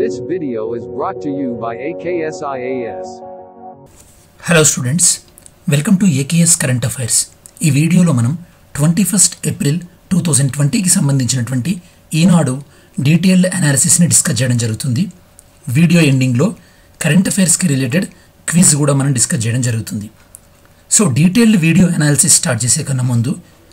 This video is brought to you by AKSIAS. Hello students welcome to AKS current affairs ఈ వీడియోలో మనం twenty first April two thousand ట్వంటీకి సంబంధించినటువంటి ఈనాడు detailed అనాలిసిస్ని discuss చేయడం జరుగుతుంది video ఎండింగ్లో కరెంట్ అఫైర్స్కి రిలేటెడ్ క్విజ్ కూడా మనం డిస్కస్ చేయడం జరుగుతుంది so detailed video analysis start చేసే కన్నా ముందు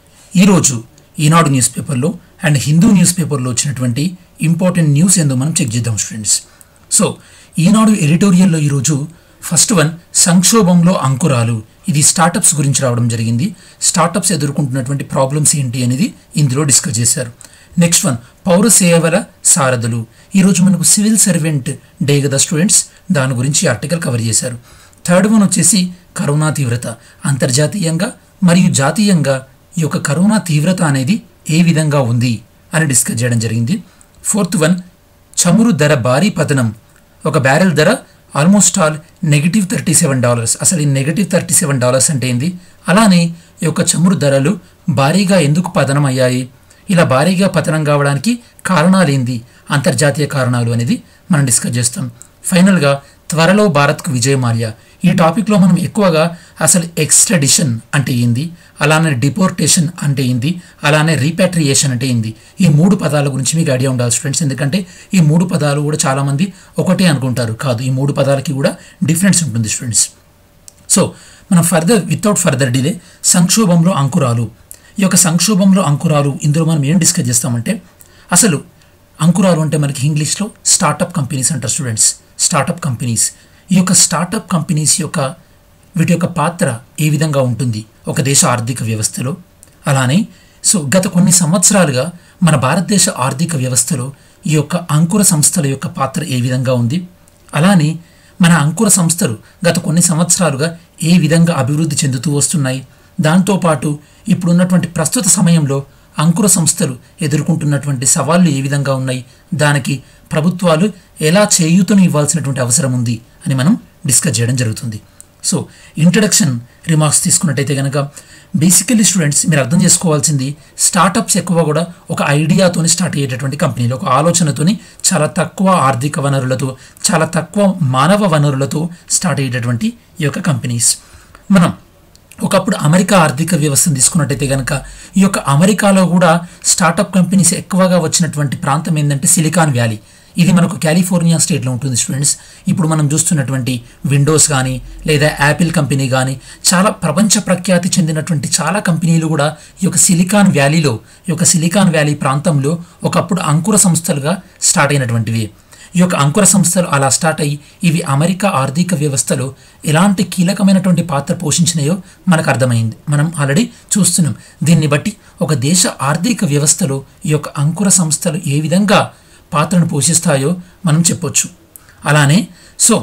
ఈరోజు ఈనాడు న్యూస్ పేపర్లో అండ్ హిందూ న్యూస్ పేపర్లో వచ్చినటువంటి ఇంపార్టెంట్ న్యూస్ ఏందో మనం చెక్ చేద్దాం స్టూడెంట్స్ సో ఈనాడు ఎడిటోరియల్లో ఈరోజు ఫస్ట్ వన్ సంక్షోభంలో అంకురాలు ఇది స్టార్టప్స్ గురించి రావడం జరిగింది స్టార్టప్స్ ఎదుర్కొంటున్నటువంటి ప్రాబ్లమ్స్ ఏంటి అనేది ఇందులో డిస్కస్ చేశారు నెక్స్ట్ వన్ పౌర సేవల సారథులు ఈరోజు మనకు సివిల్ సర్వెంట్ డే కదా స్టూడెంట్స్ దాని గురించి ఆర్టికల్ కవర్ చేశారు థర్డ్ వన్ వచ్చేసి కరోనా తీవ్రత అంతర్జాతీయంగా మరియు జాతీయంగా ఈ యొక్క కరోనా తీవ్రత అనేది ఏ విధంగా ఉంది అని డిస్కస్ చేయడం జరిగింది ఫోర్త్ వన్ చమురు ధర భారీ పతనం ఒక బ్యారెల్ ధర almost all negative thirty seven dollars అసలు ఈ నెగిటివ్ థర్టీ సెవెన్ డాలర్స్ అంటే ఏంది అలానే ఈ యొక్క చమురు ధరలు భారీగా ఎందుకు పతనం అయ్యాయి ఇలా భారీగా పతనం కావడానికి కారణాలు ఏంది అంతర్జాతీయ కారణాలు అనేది మనం డిస్కస్ చేస్తాం ఫైనల్గా త్వరలో భారత్కు విజయమాల్య ఈ టాపిక్లో మనం ఎక్కువగా అసలు ఎక్స్ట్రడిషన్ అంటే ఏంది అలానే డిపోర్టేషన్ అంటే ఏంది అలానే రీపాట్రియేషన్ అంటే ఏంది ఈ మూడు పదాల గురించి మీకు ఐడియా ఉండాలి స్టూడెంట్స్ ఎందుకంటే ఈ మూడు పదాలు కూడా చాలామంది ఒకటే అనుకుంటారు కాదు ఈ మూడు పదాలకి కూడా డిఫరెన్స్ ఉంటుంది స్టూడెంట్స్ సో మనం ఫర్దర్ వితౌట్ ఫర్దర్ డిలే సంక్షోభంలో అంకురాలు ఈ యొక్క సంక్షోభంలో అంకురాలు ఇందులో మనం ఏం డిస్కస్ చేస్తామంటే అసలు అంకురాలు అంటే మనకి ఇంగ్లీష్లో స్టార్టప్ కంపెనీస్ అంటారు స్టూడెంట్స్ స్టార్టప్ కంపెనీస్ ఈ యొక్క స్టార్టప్ కంపెనీస్ యొక్క వీటి యొక్క పాత్ర ఏ విధంగా ఉంటుంది ఒక దేశ ఆర్థిక వ్యవస్థలో అలానే సో గత కొన్ని సంవత్సరాలుగా మన భారతదేశ ఆర్థిక వ్యవస్థలో ఈ యొక్క అంకుర సంస్థల యొక్క పాత్ర ఏ విధంగా ఉంది అలానే మన అంకుర సంస్థలు గత కొన్ని సంవత్సరాలుగా ఏ విధంగా అభివృద్ధి చెందుతూ వస్తున్నాయి దాంతోపాటు ఇప్పుడున్నటువంటి ప్రస్తుత సమయంలో అంకుర సంస్థలు ఎదుర్కొంటున్నటువంటి సవాళ్లు ఏ విధంగా ఉన్నాయి దానికి ప్రభుత్వాలు ఎలా చేయూతను ఇవ్వాల్సినటువంటి అవసరం ఉంది అని మనం డిస్కస్ చేయడం జరుగుతుంది సో ఇంట్రడక్షన్ రిమార్క్స్ తీసుకున్నట్టయితే కనుక బేసికలీ స్టూడెంట్స్ మీరు అర్థం చేసుకోవాల్సింది స్టార్టప్స్ ఎక్కువ కూడా ఒక ఐడియాతోని స్టార్ట్ అయ్యేటటువంటి కంపెనీలు ఒక ఆలోచనతోని చాలా తక్కువ ఆర్థిక వనరులతో చాలా తక్కువ మానవ వనరులతో స్టార్ట్ అయ్యేటటువంటి ఈ యొక్క కంపెనీస్ మనం ఒకప్పుడు అమెరికా ఆర్థిక వ్యవస్థను తీసుకున్నట్టయితే కనుక ఈ యొక్క అమెరికాలో కూడా స్టార్టప్ కంపెనీస్ ఎక్కువగా వచ్చినటువంటి ప్రాంతం ఏంటంటే సిలికాన్ వ్యాలీ ఇది మనకు కాలిఫోర్నియా స్టేట్లో ఉంటుంది స్టూడెంట్స్ ఇప్పుడు మనం చూస్తున్నటువంటి విండోస్ కానీ లేదా యాపిల్ కంపెనీ కానీ చాలా ప్రపంచ ప్రఖ్యాతి చెందినటువంటి చాలా కంపెనీలు కూడా ఈ యొక్క సిలికాన్ వ్యాలీలో ఈ యొక్క సిలికాన్ వ్యాలీ ప్రాంతంలో ఒకప్పుడు అంకుర సంస్థలుగా స్టార్ట్ అయినటువంటివి ఈ యొక్క అంకుర సంస్థలు అలా స్టార్ట్ అయ్యి ఇవి అమెరికా ఆర్థిక వ్యవస్థలో ఎలాంటి కీలకమైనటువంటి పాత్ర పోషించినాయో మనకు అర్థమైంది మనం ఆల్రెడీ చూస్తున్నాం దీన్ని బట్టి ఒక దేశ ఆర్థిక వ్యవస్థలో ఈ యొక్క అంకుర సంస్థలు ఏ విధంగా పాత్రను పోషిస్తాయో మనం చెప్పొచ్చు అలానే సో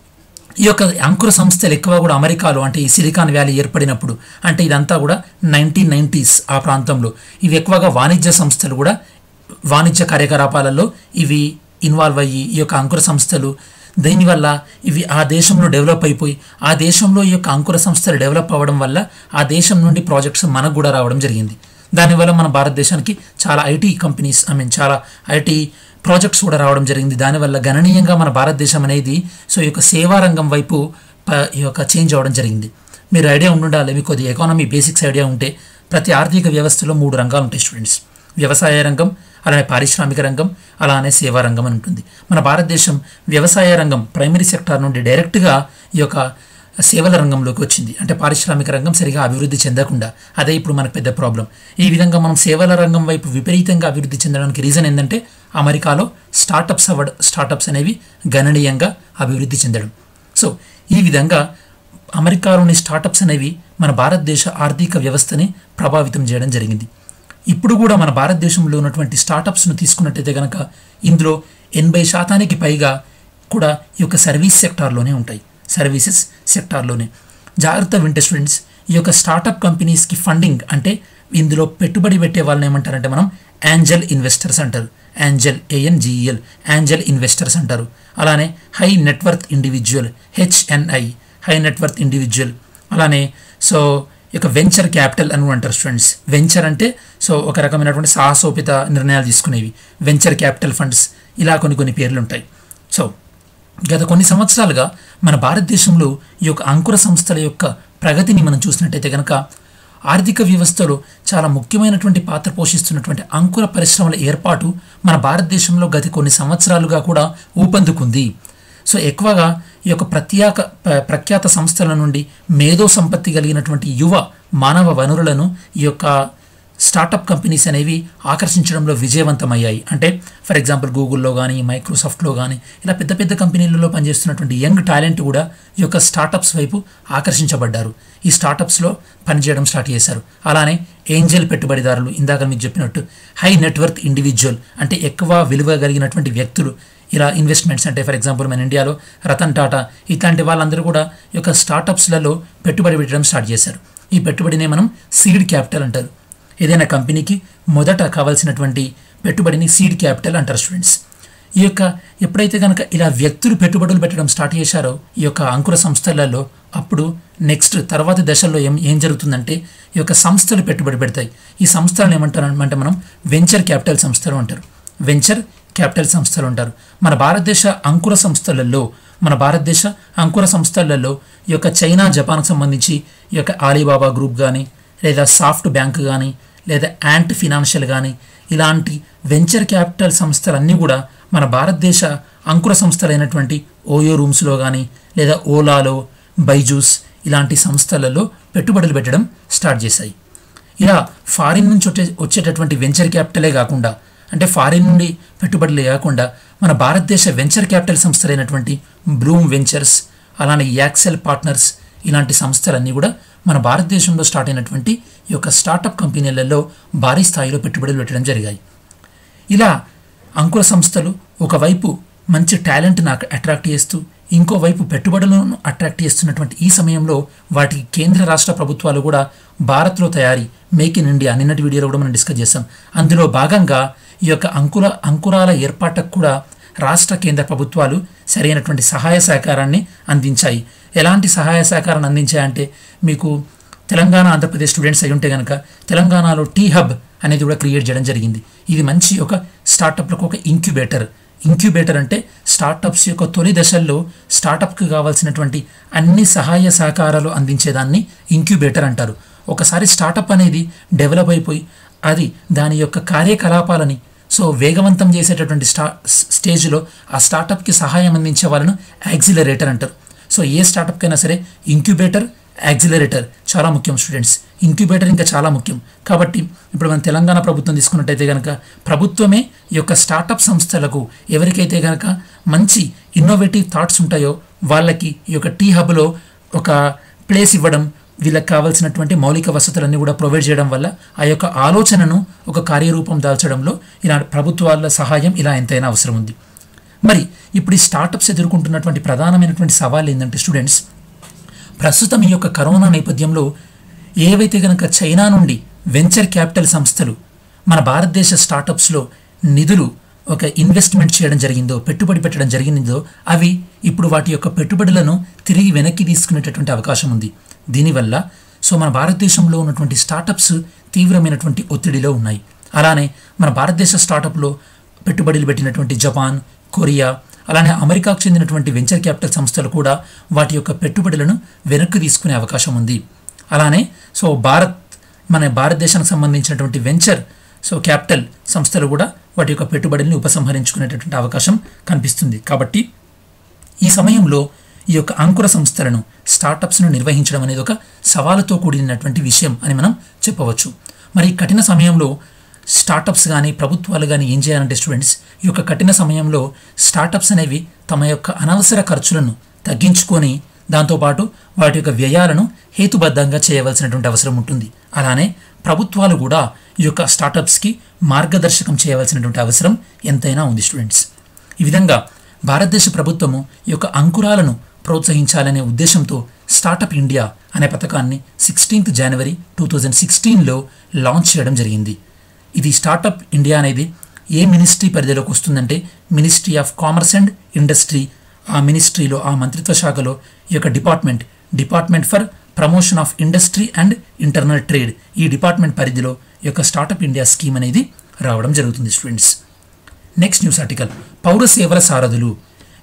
ఈ యొక్క అంకుర సంస్థలు ఎక్కువ కూడా అమెరికాలో అంటే ఈ సిలికాన్ వ్యాలీ ఏర్పడినప్పుడు అంటే ఇదంతా కూడా నైన్టీన్ నైంటీస్ ఆ ప్రాంతంలో ఇవి ఎక్కువగా వాణిజ్య సంస్థలు కూడా వాణిజ్య కార్యకలాపాలలో ఇవి ఇన్వాల్వ్ అయ్యి ఈ యొక్క అంకుర సంస్థలు దీనివల్ల ఇవి ఆ దేశంలో డెవలప్ అయిపోయి ఆ దేశంలో ఈ యొక్క అంకుర సంస్థలు డెవలప్ అవ్వడం వల్ల ఆ దేశం నుండి ప్రాజెక్ట్స్ మనకు కూడా రావడం జరిగింది దానివల్ల మన భారతదేశానికి చాలా ఐటీ కంపెనీస్ ఐ మీన్ చాలా ఐటీ ప్రాజెక్ట్స్ కూడా రావడం జరిగింది దానివల్ల గణనీయంగా మన భారతదేశం అనేది సో ఈ యొక్క సేవా రంగం వైపు ప- ఈ యొక్క చేంజ్ అవ్వడం జరిగింది మీరు ఐడియా ఉండాలి మీకు కొద్ది ఎకానమీ బేసిక్స్ ఐడియా ఉంటే ప్రతి ఆర్థిక వ్యవస్థలో మూడు రంగాలు ఉంటాయి స్టూడెంట్స్ వ్యవసాయ రంగం అలానే పారిశ్రామిక రంగం అలానే సేవా రంగం అని ఉంటుంది మన భారతదేశం వ్యవసాయ రంగం ప్రైమరీ సెక్టార్ నుండి డైరెక్ట్గా ఈ యొక్క సేవల రంగంలోకి వచ్చింది అంటే పారిశ్రామిక రంగం సరిగా అభివృద్ధి చెందకుండా అదే ఇప్పుడు మనకు పెద్ద ప్రాబ్లం ఈ విధంగా మనం సేవల రంగం వైపు విపరీతంగా అభివృద్ధి చెందడానికి రీజన్ ఏంటంటే అమెరికాలో స్టార్టప్స్ అవ్వడం స్టార్టప్స్ అనేవి గణనీయంగా అభివృద్ధి చెందడం సో ఈ విధంగా అమెరికాలోని స్టార్టప్స్ అనేవి మన భారతదేశ ఆర్థిక వ్యవస్థని ప్రభావితం చేయడం జరిగింది ఇప్పుడు కూడా మన భారతదేశంలో ఉన్నటువంటి స్టార్టప్స్ను తీసుకున్నట్టయితే కనుక ఇందులో ఎనభై శాతానికి పైగా కూడా ఈ యొక్క సర్వీస్ సెక్టార్లోనే ఉంటాయి సర్వీసెస్ సెక్టార్లోనే జాగ్రత్త వింటే స్టూడెంట్స్ ఈ యొక్క స్టార్టప్ కంపెనీస్కి ఫండింగ్ అంటే ఇందులో పెట్టుబడి పెట్టే వాళ్ళని ఏమంటారంటే మనం యాంజల్ ఇన్వెస్టర్స్ అంటారు యాంజల్ ఏఎన్జిఈఎల్ యాంజల్ ఇన్వెస్టర్స్ అంటారు అలానే high net worth individual HNI high net worth individual అలానే సో ఇక వెంచర్ క్యాపిటల్ అని కూడా అంటారు స్టూడెంట్స్ వెంచర్ అంటే సో ఒక రకమైనటువంటి సాహసోపిత నిర్ణయాలు తీసుకునేవి వెంచర్ క్యాపిటల్ ఫండ్స్ ఇలా కొన్ని కొన్ని పేర్లు ఉంటాయి సో గత కొన్ని సంవత్సరాలుగా మన భారతదేశంలో ఈ యొక్క అంకుర సంస్థల యొక్క ప్రగతిని మనం చూసినట్టయితే కనుక ఆర్థిక వ్యవస్థలో చాలా ముఖ్యమైనటువంటి పాత్ర పోషిస్తున్నటువంటి అంకుర పరిశ్రమల ఏర్పాటు మన భారతదేశంలో గత కొన్ని సంవత్సరాలుగా కూడా ఊపందుకుంది సో ఎక్కువగా ఈ యొక్క ప్రత్యేక ప్ర- ప్రఖ్యాత సంస్థల నుండి మేధో సంపత్తి కలిగినటువంటి యువ మానవ వనరులను ఈ యొక్క స్టార్టప్ కంపెనీస్ అనేవి ఆకర్షించడంలో విజయవంతమయ్యాయి అంటే ఫర్ ఎగ్జాంపుల్ గూగుల్లో కానీ మైక్రోసాఫ్ట్లో కానీ ఇలా పెద్ద పెద్ద కంపెనీలలో పనిచేస్తున్నటువంటి యంగ్ టాలెంట్ కూడా ఈ యొక్క స్టార్టప్స్ వైపు ఆకర్షించబడ్డారు ఈ స్టార్టప్స్లో పనిచేయడం స్టార్ట్ చేశారు అలానే ఏంజల్ పెట్టుబడిదారులు ఇందాక మీకు చెప్పినట్టు హై నెట్వర్త్ ఇండివిజువల్ అంటే ఎక్కువ విలువ కలిగినటువంటి వ్యక్తులు ఇలా ఇన్వెస్ట్మెంట్స్ అంటే ఫర్ ఎగ్జాంపుల్ మన ఇండియాలో రతన్ టాటా ఇట్లాంటి వాళ్ళందరూ కూడా ఈ యొక్క స్టార్టప్స్లలో పెట్టుబడి పెట్టడం స్టార్ట్ చేశారు ఈ పెట్టుబడినే మనం సీడ్ క్యాపిటల్ అంటారు ఏదైనా కంపెనీకి మొదట కావాల్సినటువంటి పెట్టుబడిని సీడ్ క్యాపిటల్ అంటారు స్టూడెంట్స్ ఈ యొక్క ఎప్పుడైతే కనుక ఇలా వ్యక్తులు పెట్టుబడులు పెట్టడం స్టార్ట్ చేశారో ఈ యొక్క అంకుర సంస్థలలో అప్పుడు నెక్స్ట్ తర్వాతి దశల్లో ఏం ఏం జరుగుతుందంటే ఈ యొక్క సంస్థలు పెట్టుబడి పెడతాయి ఈ సంస్థలను ఏమంటారు అంటే మనం వెంచర్ క్యాపిటల్ సంస్థలు అంటారు వెంచర్ క్యాపిటల్ సంస్థలు అంటారు మన భారతదేశ అంకుర సంస్థలలో మన భారతదేశ అంకుర సంస్థలలో ఈ యొక్క చైనా జపాన్కి సంబంధించి ఈ యొక్క ఆలీబాబా గ్రూప్ కానీ లేదా సాఫ్ట్ బ్యాంక్ కానీ లేదా యాంట్ ఫినాన్షియల్ కానీ ఇలాంటి వెంచర్ క్యాపిటల్ సంస్థలన్నీ కూడా మన భారతదేశ అంకుర సంస్థలైనటువంటి ఓయో రూమ్స్లో కానీ లేదా ఓలాలో బైజూస్ ఇలాంటి సంస్థలలో పెట్టుబడులు పెట్టడం స్టార్ట్ చేశాయి ఇలా ఫారిన్ నుంచి వచ్చే వచ్చేటటువంటి వెంచర్ క్యాపిటలే కాకుండా అంటే ఫారిన్ నుండి పెట్టుబడులే కాకుండా మన భారతదేశ వెంచర్ క్యాపిటల్ సంస్థలైనటువంటి బ్లూమ్ వెంచర్స్ అలానే యాక్సెల్ పార్ట్నర్స్ ఇలాంటి సంస్థలన్నీ కూడా మన భారతదేశంలో స్టార్ట్ అయినటువంటి ఈ యొక్క స్టార్టప్ కంపెనీలలో భారీ స్థాయిలో పెట్టుబడులు పెట్టడం జరిగాయి ఇలా అంకుర సంస్థలు ఒకవైపు మంచి టాలెంట్ని అట్రాక్ట్ చేస్తూ ఇంకోవైపు పెట్టుబడులను అట్రాక్ట్ చేస్తున్నటువంటి ఈ సమయంలో వాటికి కేంద్ర రాష్ట్ర ప్రభుత్వాలు కూడా భారత్లో తయారీ మేక్ ఇన్ ఇండియా నిన్నటి వీడియోలో కూడా మనం డిస్కస్ చేసాం అందులో భాగంగా ఈ యొక్క అంకుర అంకురాల ఏర్పాటుకు కూడా రాష్ట్ర కేంద్ర ప్రభుత్వాలు సరైనటువంటి సహాయ సహకారాన్ని అందించాయి ఎలాంటి సహాయ సహకారాన్ని అందించాయంటే మీకు తెలంగాణ ఆంధ్రప్రదేశ్ స్టూడెంట్స్ అయి ఉంటే కనుక తెలంగాణలో టీ హబ్ అనేది కూడా క్రియేట్ చేయడం జరిగింది ఇది మంచి ఒక స్టార్టప్లకు ఒక ఇంక్యుబేటర్ ఇంక్యుబేటర్ అంటే స్టార్టప్స్ యొక్క తొలి దశల్లో స్టార్టప్కి కావాల్సినటువంటి అన్ని సహాయ సహకారాలు అందించేదాన్ని ఇంక్యుబేటర్ అంటారు ఒకసారి స్టార్టప్ అనేది డెవలప్ అయిపోయి అది దాని యొక్క కార్యకలాపాలని సో వేగవంతం చేసేటటువంటి స్టా స్టేజ్లో ఆ స్టార్టప్కి సహాయం అందించే వాళ్ళను యాక్సిలరేటర్ అంటారు సో ఏ స్టార్టప్కైనా సరే ఇంక్యుబేటర్ యాక్సిలరేటర్ చాలా ముఖ్యం స్టూడెంట్స్ ఇంక్యుబేటర్ ఇంకా చాలా ముఖ్యం కాబట్టి ఇప్పుడు మన తెలంగాణ ప్రభుత్వం తీసుకున్నట్టయితే కనుక ప్రభుత్వమే ఈ యొక్క స్టార్టప్ సంస్థలకు ఎవరికైతే కనుక మంచి ఇన్నోవేటివ్ థాట్స్ ఉంటాయో వాళ్ళకి ఈ యొక్క టీ హబ్లో ఒక ప్లేస్ ఇవ్వడం వీళ్ళకి కావాల్సినటువంటి మౌలిక వసతులన్నీ కూడా ప్రొవైడ్ చేయడం వల్ల ఆ యొక్క ఆలోచనను ఒక కార్యరూపం దాల్చడంలో ఇలా ప్రభుత్వాల సహాయం ఇలా ఎంతైనా అవసరం ఉంది మరి ఇప్పుడు ఈ స్టార్టప్స్ ఎదుర్కొంటున్నటువంటి ప్రధానమైనటువంటి సవాల్ ఏంటంటే స్టూడెంట్స్ ప్రస్తుతం ఈ యొక్క కరోనా నేపథ్యంలో ఏవైతే కనుక చైనా నుండి వెంచర్ క్యాపిటల్ సంస్థలు మన భారతదేశ స్టార్టప్స్లో నిధులు ఒక ఇన్వెస్ట్మెంట్ చేయడం జరిగిందో పెట్టుబడి పెట్టడం జరిగిందో అవి ఇప్పుడు వాటి యొక్క పెట్టుబడులను తిరిగి వెనక్కి తీసుకునేటటువంటి అవకాశం ఉంది దీనివల్ల సో మన భారతదేశంలో ఉన్నటువంటి స్టార్టప్స్ తీవ్రమైనటువంటి ఒత్తిడిలో ఉన్నాయి అలానే మన భారతదేశ స్టార్టప్లో పెట్టుబడులు పెట్టినటువంటి జపాన్ కొరియా అలానే అమెరికాకు చెందినటువంటి వెంచర్ క్యాపిటల్ సంస్థలు కూడా వాటి యొక్క పెట్టుబడులను వెనక్కి తీసుకునే అవకాశం ఉంది అలానే సో భారత్ మన భారతదేశానికి సంబంధించినటువంటి వెంచర్ సో క్యాపిటల్ సంస్థలు కూడా వాటి యొక్క పెట్టుబడుల్ని ఉపసంహరించుకునేటటువంటి అవకాశం కనిపిస్తుంది కాబట్టి ఈ సమయంలో ఈ యొక్క అంకుర సంస్థలను స్టార్టప్స్ను నిర్వహించడం అనేది ఒక సవాలుతో కూడినటువంటి విషయం అని మనం చెప్పవచ్చు మరి ఈ కఠిన సమయంలో స్టార్టప్స్ కానీ ప్రభుత్వాలు కానీ ఏం చేయాలంటే స్టూడెంట్స్ ఈ యొక్క కఠిన సమయంలో స్టార్టప్స్ అనేవి తమ యొక్క అనవసర ఖర్చులను తగ్గించుకొని దాంతోపాటు వాటి యొక్క వ్యయాలను హేతుబద్ధంగా చేయవలసినటువంటి అవసరం ఉంటుంది అలానే ప్రభుత్వాలు కూడా ఈ యొక్క స్టార్టప్స్కి మార్గదర్శకం చేయవలసినటువంటి అవసరం ఎంతైనా ఉంది స్టూడెంట్స్ ఈ విధంగా భారతదేశ ప్రభుత్వము ఈ యొక్క అంకురాలను ప్రోత్సహించాలనే ఉద్దేశంతో స్టార్టప్ ఇండియా అనే పథకాన్ని సిక్స్టీన్త్ జనవరి టూ థౌజండ్ సిక్స్టీన్లో లాంచ్ చేయడం జరిగింది ఇది స్టార్టప్ ఇండియా అనేది ఏ మినిస్ట్రీ పరిధిలోకి వస్తుందంటే ministry of commerce and industry ఆ మినిస్ట్రీలో ఆ మంత్రిత్వ శాఖలో ఈ యొక్క department department for promotion of industry and internal trade ఈ డిపార్ట్మెంట్ పరిధిలో ఈ యొక్క స్టార్టప్ ఇండియా స్కీమ్ అనేది రావడం జరుగుతుంది స్టూడెంట్స్ నెక్స్ట్ న్యూస్ ఆర్టికల్ పౌర సేవల సారథులు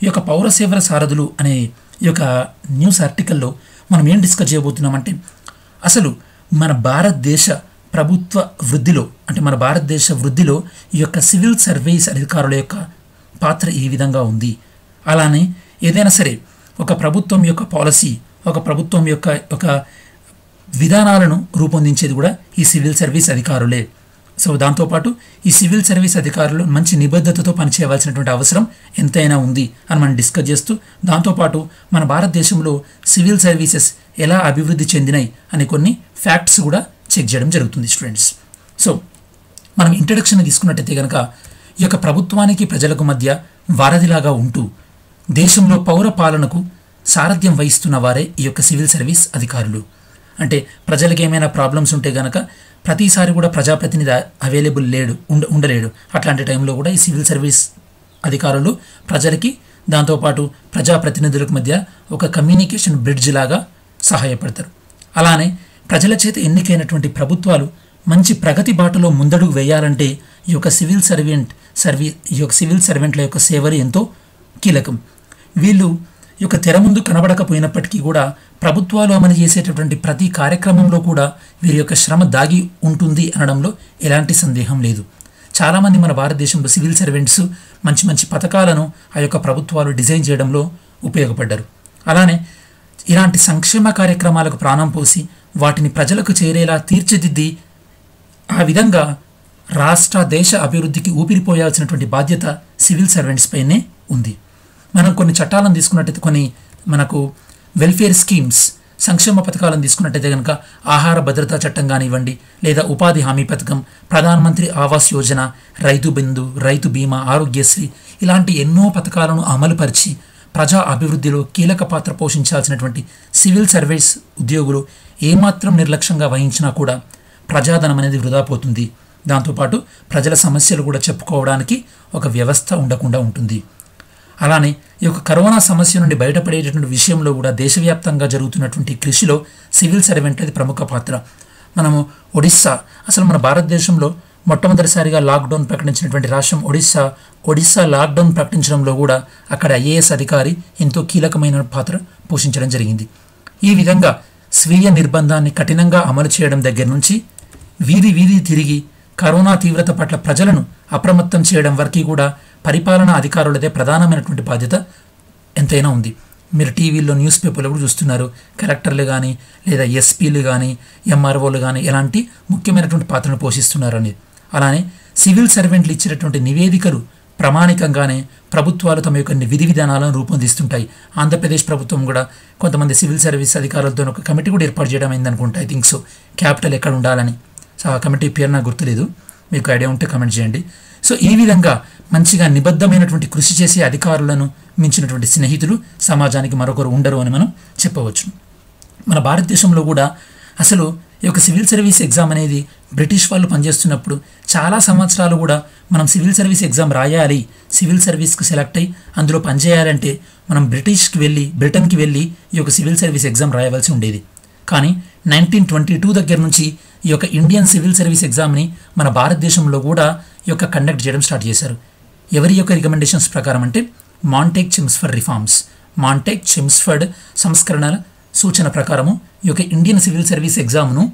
ఈ యొక్క పౌర సేవల సారథులు అనే ఈ యొక్క న్యూస్ ఆర్టికల్లో మనం ఏం డిస్కస్ చేయబోతున్నామంటే అసలు మన భారతదేశ ప్రభుత్వ వృద్ధిలో అంటే మన భారతదేశ వృద్ధిలో ఈ యొక్క సివిల్ సర్వీస్ అధికారుల యొక్క పాత్ర ఏ విధంగా ఉంది అలానే ఏదైనా సరే ఒక ప్రభుత్వం యొక్క పాలసీ ఒక ప్రభుత్వం యొక్క ఒక విధానాలను రూపొందించేది కూడా ఈ సివిల్ సర్వీస్ అధికారులే సో దాంతోపాటు ఈ సివిల్ సర్వీస్ అధికారులు మంచి నిబద్ధతతో పనిచేయవలసినటువంటి అవసరం ఎంతైనా ఉంది అని మనం డిస్కస్ చేస్తూ దాంతోపాటు మన భారతదేశంలో సివిల్ సర్వీసెస్ ఎలా అభివృద్ధి చెందినాయి అనే కొన్ని ఫ్యాక్ట్స్ కూడా చెక్ చేయడం జరుగుతుంది స్టూడెంట్స్ సో మనం ఇంట్రడక్షన్ తీసుకున్నట్టయితే కనుక ఈ యొక్క ప్రభుత్వానికి ప్రజలకు మధ్య వారధిలాగా ఉంటూ దేశంలో పౌర పాలనకు సారథ్యం వహిస్తున్న వారే ఈ యొక్క సివిల్ సర్వీస్ అధికారులు అంటే ప్రజలకు ఏమైనా ప్రాబ్లమ్స్ ఉంటే గనక ప్రతిసారి కూడా ప్రజాప్రతినిధి అవైలబుల్ లేడు ఉండ ఉండలేడు అట్లాంటి టైంలో కూడా ఈ సివిల్ సర్వీస్ అధికారులు ప్రజలకి దాంతోపాటు ప్రజాప్రతినిధులకు మధ్య ఒక కమ్యూనికేషన్ బ్రిడ్జ్ లాగా సహాయపడతారు అలానే ప్రజల చేత ఎన్నికైనటువంటి ప్రభుత్వాలు మంచి ప్రగతి బాటలో ముందడుగు వేయాలంటే ఈ యొక్క సివిల్ సర్వెంట్ సర్వీ ఈ యొక్క సివిల్ సర్వెంట్ల యొక్క సేవలు ఎంతో కీలకం వీళ్ళు ఈ యొక్క తెర ముందు కనబడకపోయినప్పటికీ కూడా ప్రభుత్వాలు అమలు చేసేటటువంటి ప్రతి కార్యక్రమంలో కూడా వీరి యొక్క శ్రమ దాగి ఉంటుంది అనడంలో ఎలాంటి సందేహం లేదు చాలామంది మన భారతదేశంలో సివిల్ సర్వెంట్స్ మంచి మంచి పథకాలను ఆ యొక్క ప్రభుత్వాలు డిజైన్ చేయడంలో ఉపయోగపడ్డారు అలానే ఇలాంటి సంక్షేమ కార్యక్రమాలకు ప్రాణం పోసి వాటిని ప్రజలకు చేరేలా తీర్చిదిద్ది ఆ విధంగా రాష్ట్ర దేశ అభివృద్ధికి ఊపిరిపోయాల్సినటువంటి బాధ్యత సివిల్ సర్వెంట్స్ పైనే ఉంది మనం కొన్ని చట్టాలను తీసుకున్నట్టయితే కొన్ని మనకు వెల్ఫేర్ స్కీమ్స్ సంక్షేమ పథకాలను తీసుకున్నట్టయితే కనుక ఆహార భద్రతా చట్టం కానివ్వండి లేదా ఉపాధి హామీ పథకం ప్రధానమంత్రి ఆవాస్ యోజన రైతు బిందు రైతు బీమా ఆరోగ్యశ్రీ ఇలాంటి ఎన్నో పథకాలను అమలుపరిచి ప్రజా అభివృద్ధిలో కీలక పాత్ర పోషించాల్సినటువంటి సివిల్ సర్వీస్ ఉద్యోగులు ఏమాత్రం నిర్లక్ష్యంగా వహించినా కూడా ప్రజాధనం అనేది వృధా పోతుంది దాంతోపాటు ప్రజల సమస్యలు కూడా చెప్పుకోవడానికి ఒక వ్యవస్థ ఉండకుండా ఉంటుంది అలానే ఈ యొక్క కరోనా సమస్య నుండి బయటపడేటటువంటి విషయంలో కూడా దేశవ్యాప్తంగా జరుగుతున్నటువంటి కృషిలో సివిల్ సర్వెంట్లది ప్రముఖ పాత్ర మనము ఒడిస్సా అసలు మన భారతదేశంలో మొట్టమొదటిసారిగా లాక్డౌన్ ప్రకటించినటువంటి రాష్ట్రం ఒడిస్సా ఒడిస్సా లాక్డౌన్ ప్రకటించడంలో కూడా అక్కడ ఐఏఎస్ అధికారి ఎంతో కీలకమైన పాత్ర పోషించడం జరిగింది ఈ విధంగా స్వీయ నిర్బంధాన్ని కఠినంగా అమలు చేయడం దగ్గర నుంచి వీధి వీధి తిరిగి కరోనా తీవ్రత పట్ల ప్రజలను అప్రమత్తం చేయడం వరకు కూడా పరిపాలనా అధికారులదే ప్రధానమైనటువంటి బాధ్యత ఎంతైనా ఉంది మీరు టీవీలో న్యూస్ పేపర్లో కూడా చూస్తున్నారు కలెక్టర్లు కానీ లేదా ఎస్పీలు కానీ ఎంఆర్ఓలు కానీ ఎలాంటి ముఖ్యమైనటువంటి పాత్రను పోషిస్తున్నారు అనేది అలానే సివిల్ సర్వెంట్లు ఇచ్చినటువంటి నివేదికలు ప్రామాణికంగానే ప్రభుత్వాలు తమ యొక్క విధి విధానాలను రూపొందిస్తుంటాయి ఆంధ్రప్రదేశ్ ప్రభుత్వం కూడా కొంతమంది సివిల్ సర్వీస్ అధికారులతో ఒక కమిటీ కూడా ఏర్పాటు చేయడం అయింది అనుకుంటా ఐ థింక్ సో క్యాపిటల్ ఎక్కడ ఉండాలని సో ఆ కమిటీ పేరు నాకు గుర్తులేదు మీకు ఐడియా ఉంటే కమెంట్ చేయండి సో ఈ విధంగా మంచిగా నిబద్ధమైనటువంటి కృషి చేసే అధికారులను మించినటువంటి స్నేహితులు సమాజానికి మరొకరు ఉండరు అని మనం చెప్పవచ్చు మన భారతదేశంలో కూడా అసలు ఈ యొక్క సివిల్ సర్వీస్ ఎగ్జామ్ అనేది బ్రిటిష్ వాళ్ళు పనిచేస్తున్నప్పుడు చాలా సంవత్సరాలు కూడా మనం సివిల్ సర్వీస్ ఎగ్జామ్ రాయాలి సివిల్ సర్వీస్కి సెలెక్ట్ అయ్యి అందులో పనిచేయాలంటే మనం బ్రిటిష్కి వెళ్ళి బ్రిటన్కి వెళ్ళి ఈ యొక్క సివిల్ సర్వీస్ ఎగ్జామ్ రాయవలసి ఉండేది కానీ నైన్టీన్ ట్వంటీ టూ దగ్గర నుంచి ఈ యొక్క ఇండియన్ సివిల్ సర్వీస్ ఎగ్జామ్ని మన భారతదేశంలో కూడా ఈ యొక్క కండక్ట్ చేయడం స్టార్ట్ చేశారు ఎవరి యొక్క రికమెండేషన్స్ ప్రకారం అంటే Montagu Chelmsford reforms Montagu Chelmsford సంస్కరణల సూచన ప్రకారము ఈ యొక్క ఇండియన్ సివిల్ సర్వీస్ ఎగ్జామ్ను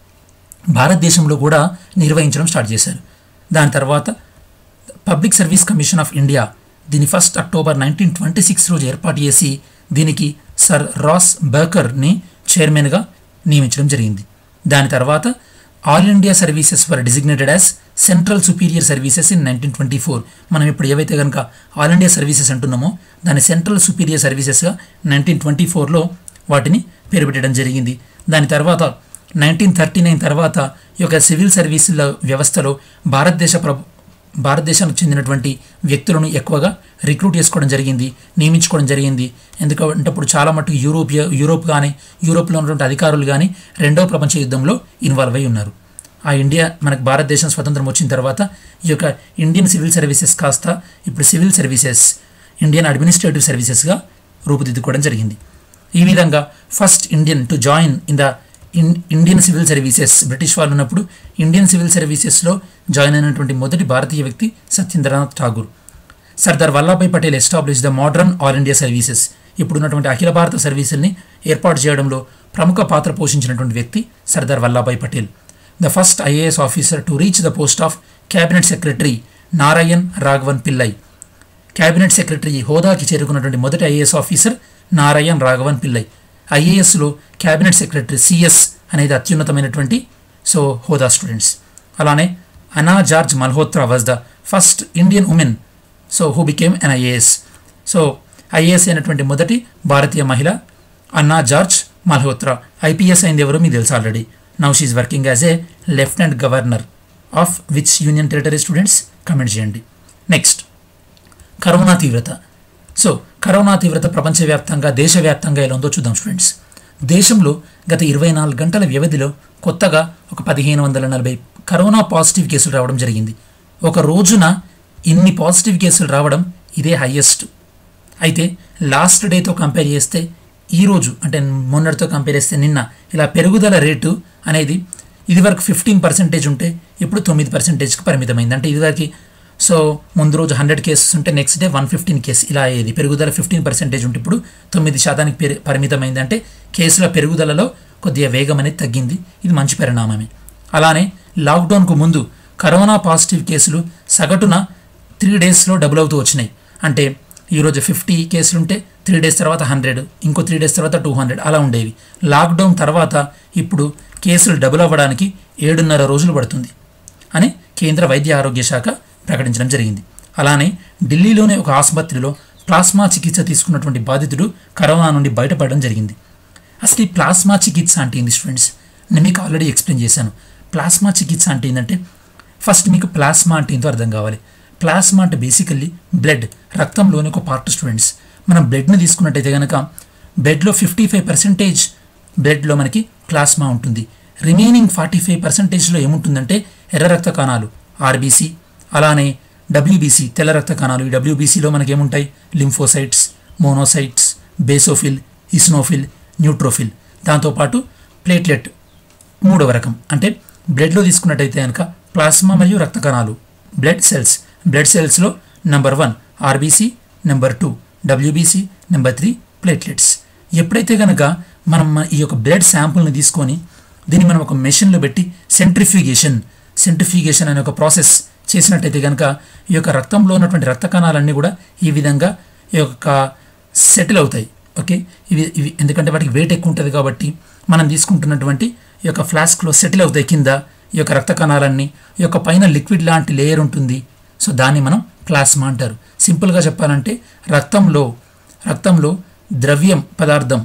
భారతదేశంలో కూడా నిర్వహించడం స్టార్ట్ చేశారు దాని తర్వాత public service commission of India దీని first October nineteen twenty six రోజు ఏర్పాటు చేసి దీనికి సర్ రాస్ బర్కర్ని చైర్మన్గా నియమించడం జరిగింది దాని తర్వాత all India services for designated as central superior services in nineteen twenty four మనం ఇప్పుడు ఏవైతే కనుక ఆల్ ఇండియా సర్వీసెస్ అంటున్నామో దాని సెంట్రల్ సుపీరియర్ సర్వీసెస్గా నైన్టీన్ ట్వంటీ ఫోర్లో వాటిని పేరు పెట్టడం జరిగింది దాని తర్వాత నైన్టీన్ థర్టీ నైన్ తర్వాత ఈ యొక్క సివిల్ సర్వీసుల వ్యవస్థలో భారతదేశ ప్రభు భారతదేశానికి చెందినటువంటి వ్యక్తులను ఎక్కువగా రిక్రూట్ చేసుకోవడం జరిగింది నియమించుకోవడం జరిగింది ఎందుకంటే అప్పుడు చాలా మటుకు యూరోపియ యూరోప్ కానీ యూరోప్లో ఉన్నటువంటి అధికారులు కానీ రెండవ ప్రపంచ యుద్ధంలో ఇన్వాల్వ్ అయి ఉన్నారు ఆ ఇండియా మనకు భారతదేశం స్వతంత్రం వచ్చిన తర్వాత ఈ యొక్క ఇండియన్ సివిల్ సర్వీసెస్ కాస్త ఇప్పుడు సివిల్ సర్వీసెస్ ఇండియన్ అడ్మినిస్ట్రేటివ్ సర్వీసెస్గా రూపుదిద్దుకోవడం జరిగింది ఈ విధంగా first Indian to join in the in Indian civil services British వాళ్ళు ఉన్నప్పుడు ఇండియన్ సివిల్ సర్వీసెస్లో జాయిన్ అయినటువంటి మొదటి భారతీయ వ్యక్తి Satyendranath Tagore Sardar Vallabhbhai Patel establish the modern all India services ఇప్పుడున్నటువంటి అఖిల భారత సర్వీసుల్ని ఏర్పాటు చేయడంలో ప్రముఖ పాత్ర పోషించినటువంటి వ్యక్తి Sardar Vallabhbhai Patel the first IAS officer to reach the post of cabinet secretary Narayan Raghavan Pillai cabinet secretary హోదాకి చేరుకున్నటువంటి మొదటి ఐఏఎస్ ఆఫీసర్ నారాయణ్ రాఘవన్ పిల్లై ఐఏఎస్లో క్యాబినెట్ సెక్రటరీ సిఎస్ అనేది అత్యున్నతమైనటువంటి సో హోదా స్టూడెంట్స్ అలానే Anna George Malhotra was the first Indian women so who became an IAS so IAS అయినటువంటి మొదటి భారతీయ మహిళ అన్నా జార్జ్ మల్హోత్రా ఐపీఎస్ అయింది ఎవరో మీకు తెలుసు already now she's working as a lieutenant governor of which union territory students comment చేయండి నెక్స్ట్ కరోనా తీవ్రత సో కరోనా తీవ్రత ప్రపంచవ్యాప్తంగా దేశవ్యాప్తంగా ఎలా ఉందో చూద్దాం స్టూడెంట్స్ దేశంలో గత ఇరవై నాలుగు గంటల వ్యవధిలో కొత్తగా ఒక పదిహేను వందల నలభై కరోనా పాజిటివ్ కేసులు రావడం జరిగింది ఒక రోజున ఇన్ని పాజిటివ్ కేసులు రావడం ఇదే హయ్యెస్ట్ అయితే లాస్ట్ డేతో కంపేర్ చేస్తే ఈరోజు అంటే మొన్నటితో కంపేర్ చేస్తే నిన్న ఇలా పెరుగుదల రేటు అనేది ఇదివరకు ఫిఫ్టీన్ పర్సెంటేజ్ ఉంటే ఇప్పుడు తొమ్మిది పర్సెంటేజ్కి పరిమితమైంది అంటే ఇదివరకు సో ముందు రోజు హండ్రెడ్ కేసెస్ ఉంటే next day one fifteen case ఇలా అయ్యేది పెరుగుదల ఫిఫ్టీన్ పర్సెంటేజ్ ఉంటే ఇప్పుడు తొమ్మిది శాతానికి పెరి పరిమితమైంది అంటే కేసుల పెరుగుదలలో కొద్దిగా వేగం అనేది తగ్గింది ఇది మంచి పరిణామమే అలానే లాక్డౌన్కు ముందు కరోనా పాజిటివ్ కేసులు సగటున త్రీ డేస్లో డబుల్ అవుతూ వచ్చినాయి అంటే ఈరోజు ఫిఫ్టీ కేసులు ఉంటే త్రీ డేస్ తర్వాత హండ్రెడ్ ఇంకో త్రీ డేస్ తర్వాత టూ హండ్రెడ్ అలా ఉండేవి లాక్డౌన్ తర్వాత ఇప్పుడు కేసులు డబుల్ అవ్వడానికి ఏడున్నర రోజులు పడుతుంది అని కేంద్ర వైద్య ఆరోగ్య శాఖ ప్రకటించడం జరిగింది అలానే ఢిల్లీలోని ఒక ఆసుపత్రిలో ప్లాస్మా చికిత్స తీసుకున్నటువంటి బాధితుడు కరోనా నుండి బయటపడడం జరిగింది అసలు ఈ ప్లాస్మా చికిత్స అంటే ఏంది స్టూడెంట్స్ నేను మీకు ఆల్రెడీ ఎక్స్ప్లెయిన్ చేశాను ప్లాస్మా చికిత్స అంటే ఏంటంటే ఫస్ట్ మీకు ప్లాస్మా అంటే ఏంటో అర్థం కావాలి ప్లాస్మా అంటే బేసికల్లీ బ్లడ్ రక్తంలోని ఒక పార్ట్ స్టూడెంట్స్ మనం బ్లడ్ని తీసుకున్నట్టయితే కనుక బ్లడ్లో ఫిఫ్టీ ఫైవ్ పర్సెంటేజ్ బ్లడ్లో మనకి ప్లాస్మా ఉంటుంది రిమైనింగ్ ఫార్టీ ఫైవ్ పర్సెంటేజ్లో ఏముంటుందంటే ఎర్ర రక్త కణాలు ఆర్బీసీ అలానే డబ్ల్యూబీసీ తెల్ల రక్త కణాలు ఈ డబ్ల్యూబీసీలో మనకి ఏముంటాయి lymphocytes monocytes basophil eosinophil neutrophil దాంతోపాటు ప్లేట్లెట్ మూడవ రకం అంటే బ్లడ్లో తీసుకున్నట్టయితే కనుక ప్లాస్మా మరియు రక్త కణాలు బ్లడ్ సెల్స్ బ్లడ్ సెల్స్లో number one RBC number two WBC number three platelets ఎప్పుడైతే కనుక మనం మన ఈ యొక్క బ్లడ్ శాంపుల్ని తీసుకొని దీన్ని మనం ఒక మెషిన్లో పెట్టి సెంట్రిఫ్యూగేషన్ సెంట్రిఫ్యూగేషన్ అనే ఒక ప్రాసెస్ చేసినట్టయితే కనుక ఈ యొక్క రక్తంలో ఉన్నటువంటి రక్త కణాలన్నీ కూడా ఈ విధంగా ఈ యొక్క సెటిల్ అవుతాయి ఓకే ఇవి ఇవి ఎందుకంటే వాటికి వెయిట్ ఎక్కువ ఉంటుంది కాబట్టి మనం తీసుకుంటున్నటువంటి ఈ యొక్క ఫ్లాస్క్లో సెటిల్ అవుతాయి కింద ఈ యొక్క రక్త కణాలన్నీ ఈ యొక్క పైన లిక్విడ్ లాంటి లేయర్ ఉంటుంది సో దాన్ని మనం ప్లాస్మా అంటారు సింపుల్గా చెప్పాలంటే రక్తంలో రక్తంలో ద్రవ్యం పదార్థం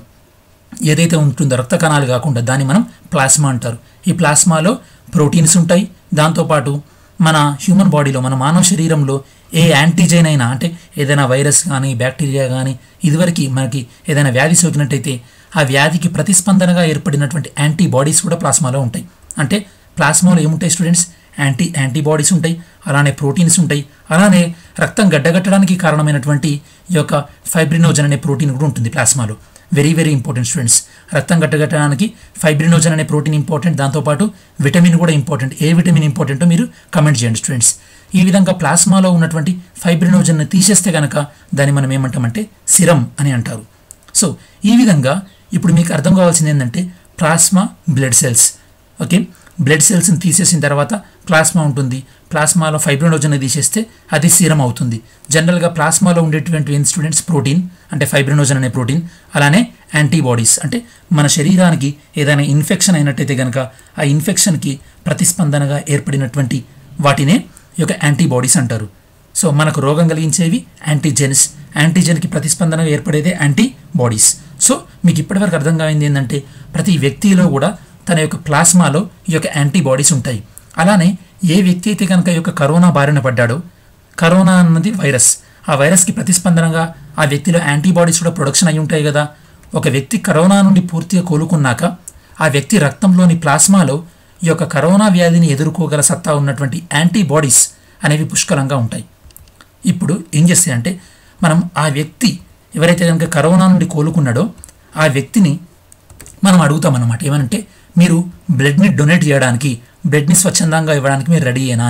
ఏదైతే ఉంటుందో రక్త కణాలు కాకుండా దాన్ని మనం ప్లాస్మా అంటారు ఈ ప్లాస్మాలో ప్రోటీన్స్ ఉంటాయి దాంతోపాటు మన హ్యూమన్ బాడీలో మన మానవ శరీరంలో ఏ యాంటీజైన్ అయినా అంటే ఏదైనా వైరస్ కానీ బ్యాక్టీరియా కానీ ఇదివరకు మనకి ఏదైనా వ్యాధి సోకినట్టయితే ఆ వ్యాధికి ప్రతిస్పందనగా ఏర్పడినటువంటి యాంటీబాడీస్ కూడా ప్లాస్మాలో ఉంటాయి అంటే ప్లాస్మాలో ఏముంటాయి స్టూడెంట్స్ యాంటీ యాంటీబాడీస్ ఉంటాయి అలానే ప్రోటీన్స్ ఉంటాయి అలానే రక్తం గడ్డగట్టడానికి కారణమైనటువంటి ఈ యొక్క ఫైబ్రినోజన్ అనే ప్రోటీన్ కూడా ఉంటుంది ప్లాస్మాలో వెరీ వెరీ ఇంపార్టెంట్ స్టూడెంట్స్ రక్తం గట్టగట్టడానికి ఫైబ్రినోజన్ అనే ప్రోటీన్ ఇంపార్టెంట్ దాంతోపాటు విటమిన్ కూడా ఇంపార్టెంట్ ఏ విటమిన్ ఇంపార్టెంటో మీరు కమెంట్ చేయండి స్టూడెంట్స్ ఈ విధంగా ప్లాస్మాలో ఉన్నటువంటి ఫైబ్రినోజన్ని తీసేస్తే కనుక దాన్ని మనం ఏమంటామంటే సిరం అని అంటారు సో ఈ విధంగా ఇప్పుడు మీకు అర్థం కావాల్సింది ఏంటంటే plasma blood cells okay blood సెల్స్ని తీసేసిన తర్వాత ప్లాస్మా ఉంటుంది ప్లాస్మాలో ఫైబ్రినోజన్ తీసేస్తే అది సీరం అవుతుంది జనరల్గా ప్లాస్మాలో ఉండేటువంటి స్టూడెంట్స్ ప్రోటీన్ అంటే ఫైబ్రినోజన్ అనే ప్రోటీన్ అలానే యాంటీబాడీస్ అంటే మన శరీరానికి ఏదైనా ఇన్ఫెక్షన్ అయినట్టయితే కనుక ఆ ఇన్ఫెక్షన్కి ప్రతిస్పందనగా ఏర్పడినటువంటి వాటినే ఈ యొక్క యాంటీబాడీస్ అంటారు సో మనకు రోగం కలిగించేవి యాంటీజెన్స్ యాంటీజెన్కి ప్రతిస్పందనగా ఏర్పడేదే యాంటీబాడీస్ సో మీకు ఇప్పటివరకు అర్థం కాయింది ఏంటంటే ప్రతి వ్యక్తిలో కూడా తన యొక్క ప్లాస్మాలో ఈ యొక్క యాంటీబాడీస్ ఉంటాయి అలానే ఏ వ్యక్తి అయితే కనుక ఈ యొక్క కరోనా బారిన పడ్డాడో కరోనా అన్నది వైరస్ ఆ వైరస్కి ప్రతిస్పందనగా ఆ వ్యక్తిలో యాంటీబాడీస్ కూడా ప్రొడక్షన్ అయి ఉంటాయి కదా ఒక వ్యక్తి కరోనా నుండి పూర్తిగా కోలుకున్నాక ఆ వ్యక్తి రక్తంలోని ప్లాస్మాలో ఈ యొక్క కరోనా వ్యాధిని ఎదుర్కోగల సత్తా ఉన్నటువంటి యాంటీబాడీస్ అనేవి పుష్కలంగా ఉంటాయి ఇప్పుడు ఏం చేస్తాయంటే మనం ఆ వ్యక్తి ఎవరైతే కనుక కరోనా నుండి కోలుకున్నాడో ఆ వ్యక్తిని మనం అడుగుతామన్నమాట ఏమనంటే మీరు బ్లడ్ని డొనేట్ చేయడానికి బ్లడ్ని స్వచ్ఛందంగా ఇవ్వడానికి మీరు రెడీ అయినా అని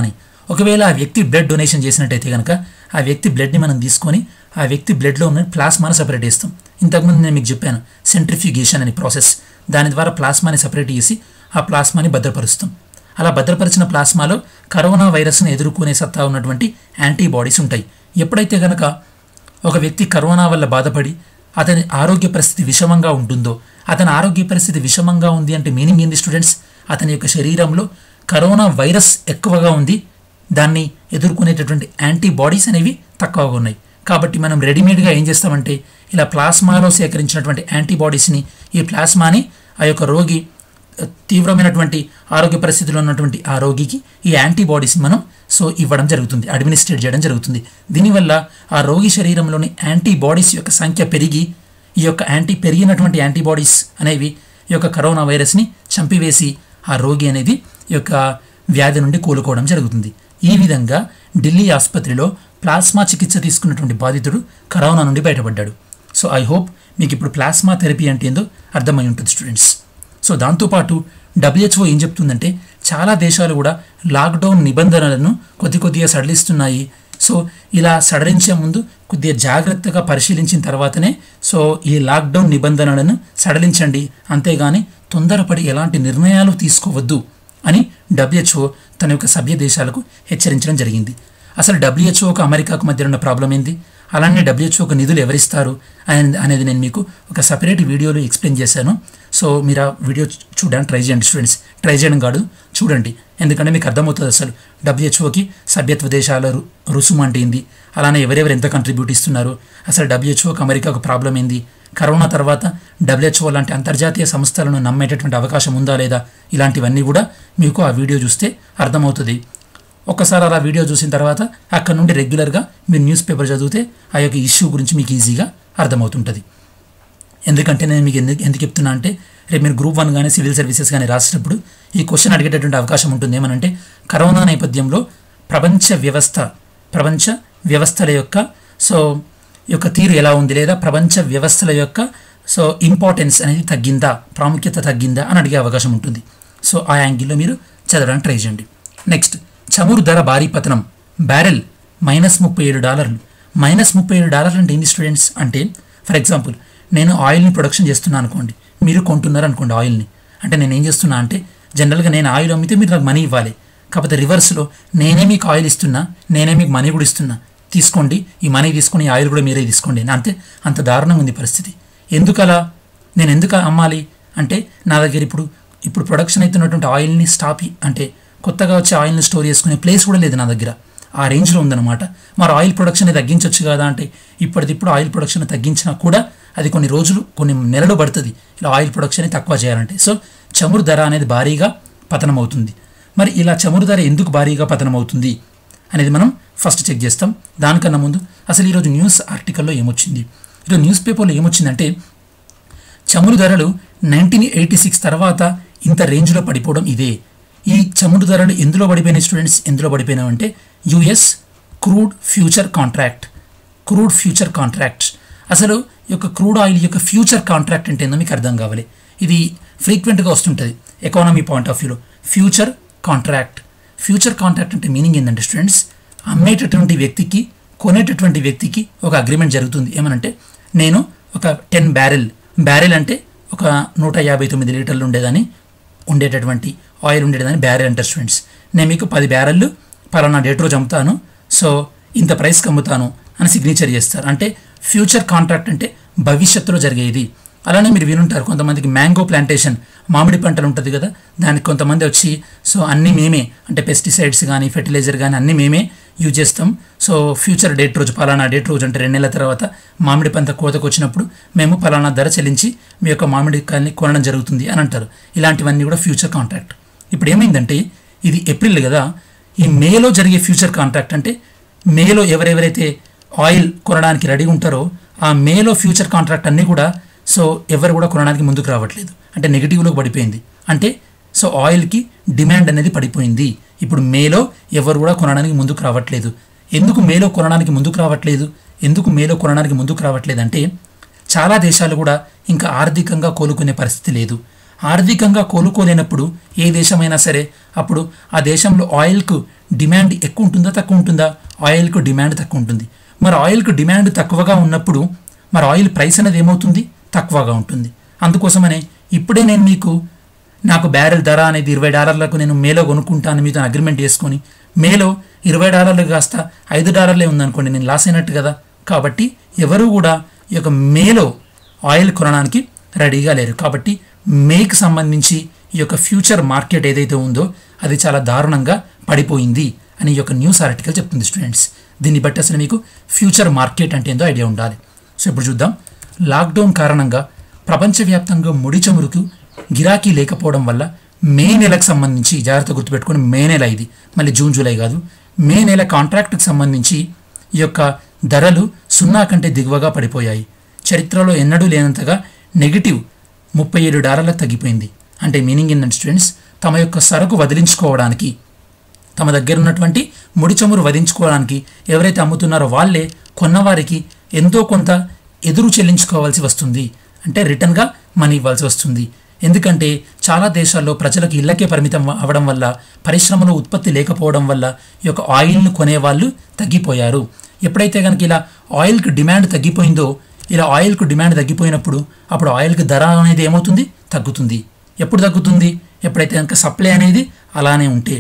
ఒకవేళ ఆ వ్యక్తి బ్లడ్ డొనేషన్ చేసినట్టయితే కనుక ఆ వ్యక్తి బ్లడ్ని మనం తీసుకొని ఆ వ్యక్తి బ్లడ్లో ఉన్న ప్లాస్మాను సపరేట్ చేస్తాం ఇంతకుముందు నేను మీకు చెప్పాను సెంట్రిఫ్యూగేషన్ అనే ప్రాసెస్ దాని ద్వారా ప్లాస్మాని సపరేట్ చేసి ఆ ప్లాస్మాని భద్రపరుస్తాం అలా భద్రపరిచిన ప్లాస్మాలో కరోనా వైరస్ను ఎదుర్కొనే సత్తా ఉన్నటువంటి యాంటీబాడీస్ ఉంటాయి ఎప్పుడైతే కనుక ఒక వ్యక్తి కరోనా వల్ల బాధపడి అతని ఆరోగ్య పరిస్థితి విషమంగా ఉంటుందో అతని ఆరోగ్య పరిస్థితి విషమంగా ఉంది అంటే మీనింగ్ ఏంది స్టూడెంట్స్ అతని యొక్క శరీరంలో కరోనా వైరస్ ఎక్కువగా ఉంది దాన్ని ఎదుర్కొనేటటువంటి యాంటీబాడీస్ అనేవి తక్కువగా ఉన్నాయి కాబట్టి మనం రెడీమేడ్గా ఏం చేస్తామంటే ఇలా ప్లాస్మాలో సేకరించినటువంటి యాంటీబాడీస్ని ఈ ప్లాస్మాని ఆ యొక్క రోగి తీవ్రమైనటువంటి ఆరోగ్య పరిస్థితిలో ఉన్నటువంటి ఆ రోగికి ఈ యాంటీబాడీస్ మనం సో ఇవ్వడం జరుగుతుంది అడ్మినిస్ట్రేట్ చేయడం జరుగుతుంది దీనివల్ల ఆ రోగి శరీరంలోని యాంటీబాడీస్ యొక్క సంఖ్య పెరిగి ఈ యొక్క యాంటీ పెరిగినటువంటి యాంటీబాడీస్ అనేవి ఈ యొక్క కరోనా వైరస్ని చంపివేసి ఆ రోగి అనేది ఈ యొక్క వ్యాధి నుండి కోలుకోవడం జరుగుతుంది ఈ విధంగా ఢిల్లీ ఆసుపత్రిలో ప్లాస్మా చికిత్స తీసుకున్నటువంటి బాధితుడు కరోనా నుండి బయటపడ్డాడు సో ఐ హోప్ మీకు ఇప్పుడు ప్లాస్మా థెరపీ అంటే ఏందో అర్థమై ఉంటుంది స్టూడెంట్స్ సో దాంతోపాటు డబ్ల్యూహెచ్ఓ ఏం చెప్తుందంటే చాలా దేశాలు కూడా లాక్డౌన్ నిబంధనలను కొద్ది కొద్దిగా సడలిస్తున్నాయి సో ఇలా సడలించే ముందు కొద్దిగా జాగ్రత్తగా పరిశీలించిన తర్వాతనే సో ఈ లాక్డౌన్ నిబంధనలను సడలించండి అంతేగాని తొందరపడి ఎలాంటి నిర్ణయాలు తీసుకోవద్దు అని డబ్ల్యూహెచ్ఓ తన యొక్క సభ్య దేశాలకు హెచ్చరించడం జరిగింది అసలు డబ్ల్యూహెచ్ఓకు అమెరికాకు మధ్య ఉన్న ప్రాబ్లం ఏంది అలానే డబ్ల్యూహెచ్ఓకు నిధులు ఎవరిస్తారు అనే- అనేది నేను మీకు ఒక సపరేట్ వీడియోలో ఎక్స్ప్లెయిన్ చేశాను సో మీరు ఆ వీడియో చూ- చూడడానికి ట్రై చేయండి స్టూడెంట్స్ ట్రై చేయడం కాదు చూడండి ఎందుకంటే మీకు అర్థమవుతుంది అసలు డబ్ల్యూహెచ్ఓకి సభ్యత్వ దేశాల రు- రుసుము అంటే ఏంది అలానే ఎవరెవరు ఎంత కంట్రిబ్యూట్ ఇస్తున్నారు అసలు డబ్ల్యూహెచ్ఓకి అమెరికాకు ప్రాబ్లం ఏంది కరోనా తర్వాత డబ్ల్యూహెచ్ఓ లాంటి అంతర్జాతీయ సంస్థలను నమ్మేటటువంటి అవకాశం ఉందా లేదా ఇలాంటివన్నీ కూడా మీకు ఆ వీడియో చూస్తే అర్థమవుతుంది ఒక్కసారి అలా వీడియో చూసిన తర్వాత అక్కడ నుండి రెగ్యులర్గా మీరు న్యూస్ పేపర్ చదివితే ఆ యొక్క ఇష్యూ గురించి మీకు ఈజీగా అర్థమవుతుంటుంది ఎందుకంటే నేను మీకు ఎందుకు ఎందుకు చెప్తున్నా అంటే రేపు మీరు గ్రూప్ వన్ కానీ సివిల్ సర్వీసెస్ కానీ రాసినప్పుడు ఈ క్వశ్చన్ అడిగేటటువంటి అవకాశం ఉంటుంది ఏమనంటే కరోనా నేపథ్యంలో ప్రపంచ వ్యవస్థ ప్రపంచ వ్యవస్థల యొక్క సో యొక్క తీరు ఎలా ఉంది లేదా ప్రపంచ వ్యవస్థల యొక్క సో ఇంపార్టెన్స్ అనేది తగ్గిందా ప్రాముఖ్యత తగ్గిందా అని అడిగే అవకాశం ఉంటుంది సో ఆ యాంగిల్లో మీరు చదవడానికి ట్రై చేయండి నెక్స్ట్ చమురు ధర భారీ పతనం బ్యారెల్ మైనస్ ముప్పై ఏడు డాలర్లు మైనస్ ముప్పై ఏడు డాలర్లు అంటే ఏంటి స్టూడెంట్స్ అంటే ఫర్ ఎగ్జాంపుల్ నేను ఆయిల్ని ప్రొడక్షన్ చేస్తున్నాను అనుకోండి మీరు కొంటున్నారు అనుకోండి ఆయిల్ని అంటే నేను ఏం చేస్తున్నా అంటే జనరల్గా నేను ఆయిల్ అమ్మితే మీరు నాకు మనీ ఇవ్వాలి కాకపోతే రివర్స్లో నేనే మీకు ఆయిల్ ఇస్తున్నా నేనే మీకు మనీ కూడా ఇస్తున్నా తీసుకోండి ఈ మనీ తీసుకొని ఈ ఆయిల్ కూడా మీరే తీసుకోండి అంతే అంత దారుణంగా ఉంది పరిస్థితి ఎందుకు అలా నేను ఎందుకు అమ్మాలి అంటే నా దగ్గర ఇప్పుడు ఇప్పుడు ప్రొడక్షన్ అవుతున్నటువంటి ఆయిల్ని స్టాప్ అంటే కొత్తగా వచ్చే ఆయిల్ని స్టోర్ చేసుకునే ప్లేస్ కూడా లేదు నా దగ్గర ఆ రేంజ్లో ఉందన్నమాట మరి ఆయిల్ ప్రొడక్షన్ తగ్గించవచ్చు కదా అంటే ఇప్పటిదిప్పుడు ఆయిల్ ప్రొడక్షన్ తగ్గించినా కూడా అది కొన్ని రోజులు కొన్ని నెలలు పడుతుంది ఇలా ఆయిల్ ప్రొడక్షన్ తక్కువ చేయాలంటే సో చమురు ధర అనేది భారీగా పతనం అవుతుంది మరి ఇలా చమురు ధర ఎందుకు భారీగా పతనం అవుతుంది అనేది మనం ఫస్ట్ చెక్ చేస్తాం దానికన్నా ముందు అసలు ఈరోజు న్యూస్ ఆర్టికల్లో ఏమొచ్చింది ఈరోజు న్యూస్ పేపర్లో ఏమొచ్చిందంటే చమురు ధరలు నైన్టీన్ ఎయిటీ సిక్స్ తర్వాత ఇంత రేంజ్లో పడిపోవడం ఇదే ఈ చమురు ధరలు ఎందులో పడిపోయినాయి స్టూడెంట్స్ ఎందులో పడిపోయినాయంటే US crude future contract crude future contract అసలు ఈ యొక్క క్రూడ్ ఆయిల్ యొక్క ఫ్యూచర్ కాంట్రాక్ట్ అంటే ఏందో మీకు అర్థం కావాలి ఇది ఫ్రీక్వెంట్గా వస్తుంటుంది ఎకానమీ పాయింట్ ఆఫ్ వ్యూలో ఫ్యూచర్ కాంట్రాక్ట్ ఫ్యూచర్ కాంట్రాక్ట్ అంటే మీనింగ్ ఏంటంటే స్టూడెంట్స్ అమ్మేటటువంటి వ్యక్తికి కొనేటటువంటి వ్యక్తికి ఒక అగ్రిమెంట్ జరుగుతుంది ఏమనంటే నేను ఒక టెన్ బ్యారెల్ బ్యారెల్ అంటే ఒక నూట యాభై తొమ్మిది లీటర్లు ఉండేదని ఉండేటటువంటి ఆయిల్ ఉండేదని బ్యారెల్ అంటారు స్టూడెంట్స్ నేను మీకు పది బ్యారెళ్ళు పలానా డేట్ రోజు అమ్ముతాను సో ఇంత ప్రైస్కి అమ్ముతాను అని సిగ్నేచర్ చేస్తారు అంటే ఫ్యూచర్ కాంట్రాక్ట్ అంటే భవిష్యత్తులో జరిగేది అలానే మీరు వినుంటారు కొంతమందికి మ్యాంగో ప్లాంటేషన్ మామిడి పంటలు ఉంటుంది కదా దానికి కొంతమంది వచ్చి సో అన్నీ మేమే అంటే పెస్టిసైడ్స్ కానీ ఫెర్టిలైజర్ కానీ అన్నీ మేమే యూజ్ చేస్తాం సో ఫ్యూచర్ డేట్ రోజు పలానా డేట్ రోజు అంటే రెండు నెలల తర్వాత మామిడి పంట కోతకు వచ్చినప్పుడు మేము పలానా ధర చెల్లించి మీ యొక్క మామిడి కాయని కొనడం జరుగుతుంది అని అంటారు ఇలాంటివన్నీ కూడా ఫ్యూచర్ కాంట్రాక్ట్ ఇప్పుడు ఏమైందంటే ఇది ఏప్రిల్ కదా ఈ మేలో జరిగే ఫ్యూచర్ కాంట్రాక్ట్ అంటే మేలో ఎవరెవరైతే ఆయిల్ కొనడానికి రెడీగా ఉంటారో ఆ మేలో ఫ్యూచర్ కాంట్రాక్ట్ అన్నీ కూడా సో ఎవరు కూడా కొనడానికి ముందుకు రావట్లేదు అంటే నెగిటివ్లోకి పడిపోయింది అంటే సో ఆయిల్కి డిమాండ్ అనేది పడిపోయింది ఇప్పుడు మేలో ఎవరు కూడా కొనడానికి ముందుకు రావట్లేదు ఎందుకు మేలో కొనడానికి ముందుకు రావట్లేదు ఎందుకు మేలో కొనడానికి ముందుకు రావట్లేదు అంటే చాలా దేశాలు కూడా ఇంకా ఆర్థికంగా కోలుకునే పరిస్థితి లేదు ఆర్థికంగా కోలుకోలేనప్పుడు ఏ దేశమైనా సరే అప్పుడు ఆ దేశంలో ఆయిల్కు డిమాండ్ ఎక్కువ ఉంటుందా తక్కువ ఉంటుందా ఆయిల్కు డిమాండ్ తక్కువ ఉంటుంది మరి ఆయిల్కు డిమాండ్ తక్కువగా ఉన్నప్పుడు మరి ఆయిల్ ప్రైస్ అనేది ఏమవుతుంది తక్కువగా ఉంటుంది అందుకోసమనే ఇప్పుడే నేను మీకు నాకు బ్యారెల్ ధర అనేది ఇరవై డాలర్లకు నేను మేలో కొనుక్కుంటాను మీతో అగ్రిమెంట్ చేసుకొని మేలో ఇరవై డాలర్లు కాస్త ఐదు డాలర్లే ఉందనుకోండి నేను లాస్ అయినట్టు కదా కాబట్టి ఎవరు కూడా ఈ యొక్క మేలో ఆయిల్ కొనడానికి రెడీగా లేరు కాబట్టి మేకి సంబంధించి ఈ యొక్క ఫ్యూచర్ మార్కెట్ ఏదైతే ఉందో అది చాలా దారుణంగా పడిపోయింది అని ఈ యొక్క న్యూస్ ఆర్టికల్ చెప్తుంది స్టూడెంట్స్ దీన్ని బట్టి అసలు మీకు ఫ్యూచర్ మార్కెట్ అంటే ఏందో ఐడియా ఉండాలి సో ఇప్పుడు చూద్దాం లాక్డౌన్ కారణంగా ప్రపంచవ్యాప్తంగా ముడి చమురుకు గిరాకీ లేకపోవడం వల్ల మే నెలకు సంబంధించి జాగ్రత్త గుర్తుపెట్టుకొని మే నెల ఇది మళ్ళీ జూన్ జూలై కాదు మే నెల కాంట్రాక్ట్కి సంబంధించి ఈ యొక్క ధరలు సున్నా కంటే దిగువగా పడిపోయాయి చరిత్రలో ఎన్నడూ లేనంతగా నెగిటివ్ ముప్పై ఏడు డాలర్లకు తగ్గిపోయింది అంటే మీనింగ్ ఏంటంటే స్టూడెంట్స్ తమ యొక్క సరుకు వదిలించుకోవడానికి తమ దగ్గర ఉన్నటువంటి ముడి చమురు వధించుకోవడానికి ఎవరైతే అమ్ముతున్నారో వాళ్ళే కొన్నవారికి ఎంతో కొంత ఎదురు చెల్లించుకోవాల్సి వస్తుంది అంటే రిటర్న్గా మనీ ఇవ్వాల్సి వస్తుంది ఎందుకంటే చాలా దేశాల్లో ప్రజలకు ఇళ్లకే పరిమితం అవ్వడం వల్ల పరిశ్రమలో ఉత్పత్తి లేకపోవడం వల్ల ఈ యొక్క ఆయిల్ను కొనేవాళ్ళు తగ్గిపోయారు ఎప్పుడైతే కనుక ఇలా ఆయిల్కి డిమాండ్ తగ్గిపోయిందో ఇలా ఆయిల్కు డిమాండ్ తగ్గిపోయినప్పుడు అప్పుడు ఆయిల్కి ధర అనేది ఏమవుతుంది తగ్గుతుంది ఎప్పుడు తగ్గుతుంది ఎప్పుడైతే కనుక సప్లై అనేది అలానే ఉంటే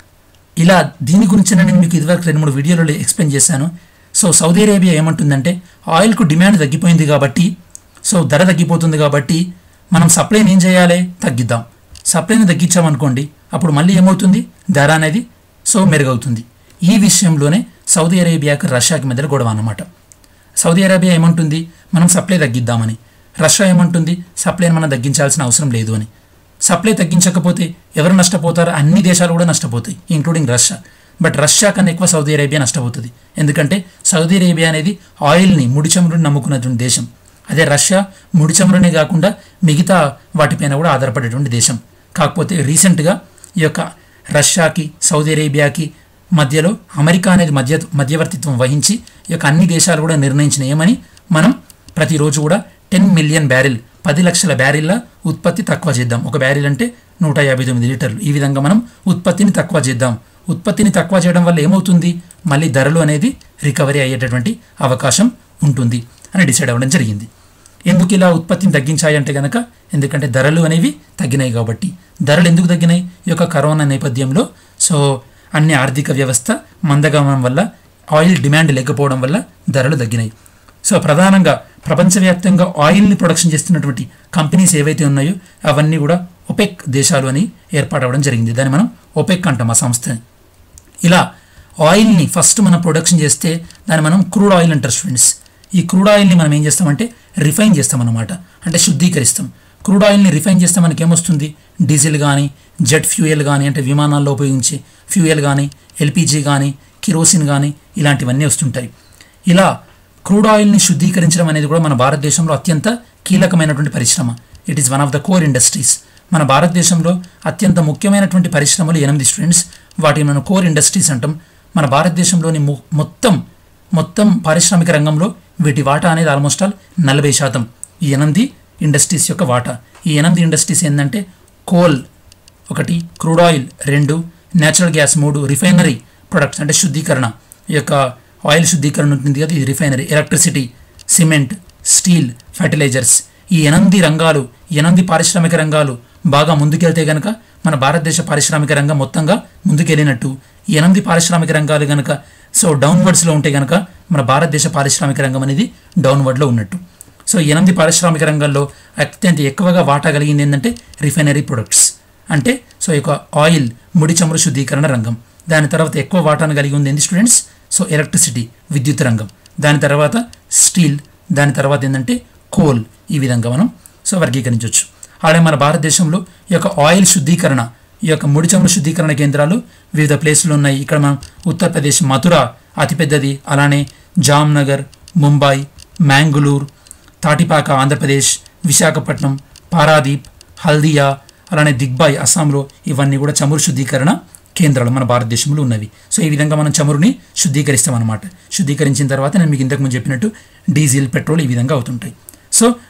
ఇలా దీని గురించి నేను మీకు ఇదివరకు రెండు మూడు వీడియోలలో ఎక్స్ప్లెయిన్ చేశాను సో సౌదీ అరేబియా ఏమంటుందంటే ఆయిల్కు డిమాండ్ తగ్గిపోయింది కాబట్టి సో ధర తగ్గిపోతుంది కాబట్టి మనం సప్లైని ఏం చేయాలి తగ్గిద్దాం సప్లైని తగ్గించామనుకోండి అప్పుడు మళ్ళీ ఏమవుతుంది ధర అనేది సో మెరుగవుతుంది ఈ విషయంలోనే సౌదీ అరేబియాకి రష్యాకి మధ్యలో గొడవ అన్నమాట సౌదీ అరేబియా ఏమంటుంది మనం సప్లై తగ్గిద్దామని రష్యా ఏమంటుంది సప్లైని మనం తగ్గించాల్సిన అవసరం లేదు అని సప్లై తగ్గించకపోతే ఎవరు నష్టపోతారు అన్ని దేశాలు కూడా నష్టపోతాయి ఇంక్లూడింగ్ రష్యా బట్ రష్యా కన్నా ఎక్కువ సౌదీ అరేబియా నష్టపోతుంది ఎందుకంటే సౌదీ అరేబియా అనేది ఆయిల్ని ముడి చమురుని నమ్ముకున్నటువంటి దేశం అదే రష్యా ముడి చమురునే కాకుండా మిగతా వాటిపైన కూడా ఆధారపడేటువంటి దేశం కాకపోతే రీసెంట్గా ఈ యొక్క రష్యాకి సౌదీ అరేబియాకి మధ్యలో అమెరికా అనేది మధ్య మధ్యవర్తిత్వం వహించి ఈ యొక్క అన్ని దేశాలు కూడా నిర్ణయించిన ఏమని మనం ప్రతిరోజు కూడా టెన్ మిలియన్ బ్యారిల్ పది లక్షల బ్యారిల్ల ఉత్పత్తి తక్కువ చేద్దాం ఒక బ్యారిల్ అంటే నూట యాభై తొమ్మిది లీటర్లు ఈ విధంగా మనం ఉత్పత్తిని తక్కువ చేద్దాం ఉత్పత్తిని తక్కువ చేయడం వల్ల ఏమవుతుంది మళ్ళీ ధరలు అనేది రికవరీ అయ్యేటటువంటి అవకాశం ఉంటుంది అని డిసైడ్ అవ్వడం జరిగింది ఎందుకు ఇలా ఉత్పత్తిని తగ్గించాయి అంటే కనుక ఎందుకంటే ధరలు అనేవి తగ్గినాయి కాబట్టి ధరలు ఎందుకు తగ్గినాయి ఈ యొక్క కరోనా నేపథ్యంలో సో అన్ని ఆర్థిక వ్యవస్థ మందగమనం వల్ల ఆయిల్ డిమాండ్ లేకపోవడం వల్ల ధరలు తగ్గినాయి సో ప్రధానంగా ప్రపంచవ్యాప్తంగా ఆయిల్ని ప్రొడక్షన్ చేస్తున్నటువంటి కంపెనీస్ ఏవైతే ఉన్నాయో అవన్నీ కూడా ఒపెక్ దేశాలు అని ఏర్పాటవడం జరిగింది దాన్ని మనం ఒపెక్ అంటాం ఆ సంస్థని ఇలా ఆయిల్ని ఫస్ట్ మనం ప్రొడక్షన్ చేస్తే దాన్ని మనం క్రూడ్ ఆయిల్ అంటారు స్టూడెంట్స్ ఈ క్రూడ్ ఆయిల్ని మనం ఏం చేస్తామంటే రిఫైన్ చేస్తాం అనమాట అంటే శుద్ధీకరిస్తాం క్రూడ్ ఆయిల్ని రిఫైన్ చేస్తే మనకి ఏమొస్తుంది డీజిల్ కానీ జెట్ ఫ్యూయల్ కానీ అంటే విమానాల్లో ఉపయోగించే ఫ్యూయల్ కానీ ఎల్పిజి కానీ కిరోసిన్ కానీ ఇలాంటివన్నీ వస్తుంటాయి ఇలా క్రూడ్ ఆయిల్ని శుద్ధీకరించడం అనేది కూడా మన భారతదేశంలో అత్యంత కీలకమైనటువంటి పరిశ్రమ it is one of the core industries మన భారతదేశంలో అత్యంత ముఖ్యమైనటువంటి పరిశ్రమలు ఎనిమిది స్టూడెంట్స్ వాటిని మనం కోర్ ఇండస్ట్రీస్ అంటాం మన భారతదేశంలోని మొ- మొత్తం మొత్తం పారిశ్రామిక రంగంలో వీటి వాటా అనేది ఆల్మోస్ట్ ఆల్ నలభై శాతం ఈ ఎనిమిది ఇండస్ట్రీస్ యొక్క వాటా ఈ ఎనిమిది ఇండస్ట్రీస్ ఏంటంటే కోల్ ఒకటి క్రూడ్ ఆయిల్ రెండు నేచురల్ గ్యాస్ మూడు రిఫైనరీ ప్రొడక్ట్స్ అంటే శుద్ధీకరణ ఈ యొక్క ఆయిల్ శుద్ధీకరణ ఉంటుంది కదా ఇది refinery electricity cement steel fertilizers ఈ ఎనిమిది రంగాలు ఈ ఎనిమిది పారిశ్రామిక రంగాలు బాగా ముందుకెళ్తే గనక మన భారతదేశ పారిశ్రామిక రంగం మొత్తంగా ముందుకెళ్ళినట్టు ఈ ఎనిమిది పారిశ్రామిక రంగాలు గనక సో డౌన్వర్డ్స్లో ఉంటే గనక మన భారతదేశ పారిశ్రామిక రంగం అనేది డౌన్వర్డ్లో ఉన్నట్టు సో ఈ ఎనిమిది పారిశ్రామిక రంగాల్లో అత్యంత ఎక్కువగా వాటా కలిగింది ఏంటంటే రిఫైనరీ ప్రొడక్ట్స్ అంటే సో ఈ యొక్క ఆయిల్ ముడి చమురు శుద్ధీకరణ రంగం దాని తర్వాత ఎక్కువ వాటాను కలిగి ఉంది ఏంటి స్టూడెంట్స్ సో ఎలక్ట్రిసిటీ విద్యుత్ రంగం దాని తర్వాత స్టీల్ దాని తర్వాత ఏంటంటే కోల్ ఈ విధంగా మనం సో వర్గీకరించవచ్చు అలాగే మన భారతదేశంలో ఈ యొక్క ఆయిల్ శుద్ధీకరణ ఈ యొక్క ముడి చమురు శుద్ధీకరణ కేంద్రాలు వివిధ ప్లేసులు ఉన్నాయి ఇక్కడ మనం ఉత్తరప్రదేశ్ మథుర అతిపెద్దది అలానే జామ్నగర్ ముంబై మ్యాంగుళూరు తాటిపాక ఆంధ్రప్రదేశ్ విశాఖపట్నం పారాదీప్ హల్దియా అలానే దిగ్బాయ్ అస్సాంలో ఇవన్నీ కూడా చమురు శుద్ధీకరణ కేంద్రాలు మన భారతదేశంలో ఉన్నవి సో ఈ విధంగా మనం చమురుని శుద్ధీకరిస్తాం అనమాట శుద్ధీకరించిన తర్వాత నేను మీకు ఇంతకుముందు చెప్పినట్టు డీజిల్ పెట్రోల్ ఈ విధంగా అవుతుంటాయి సో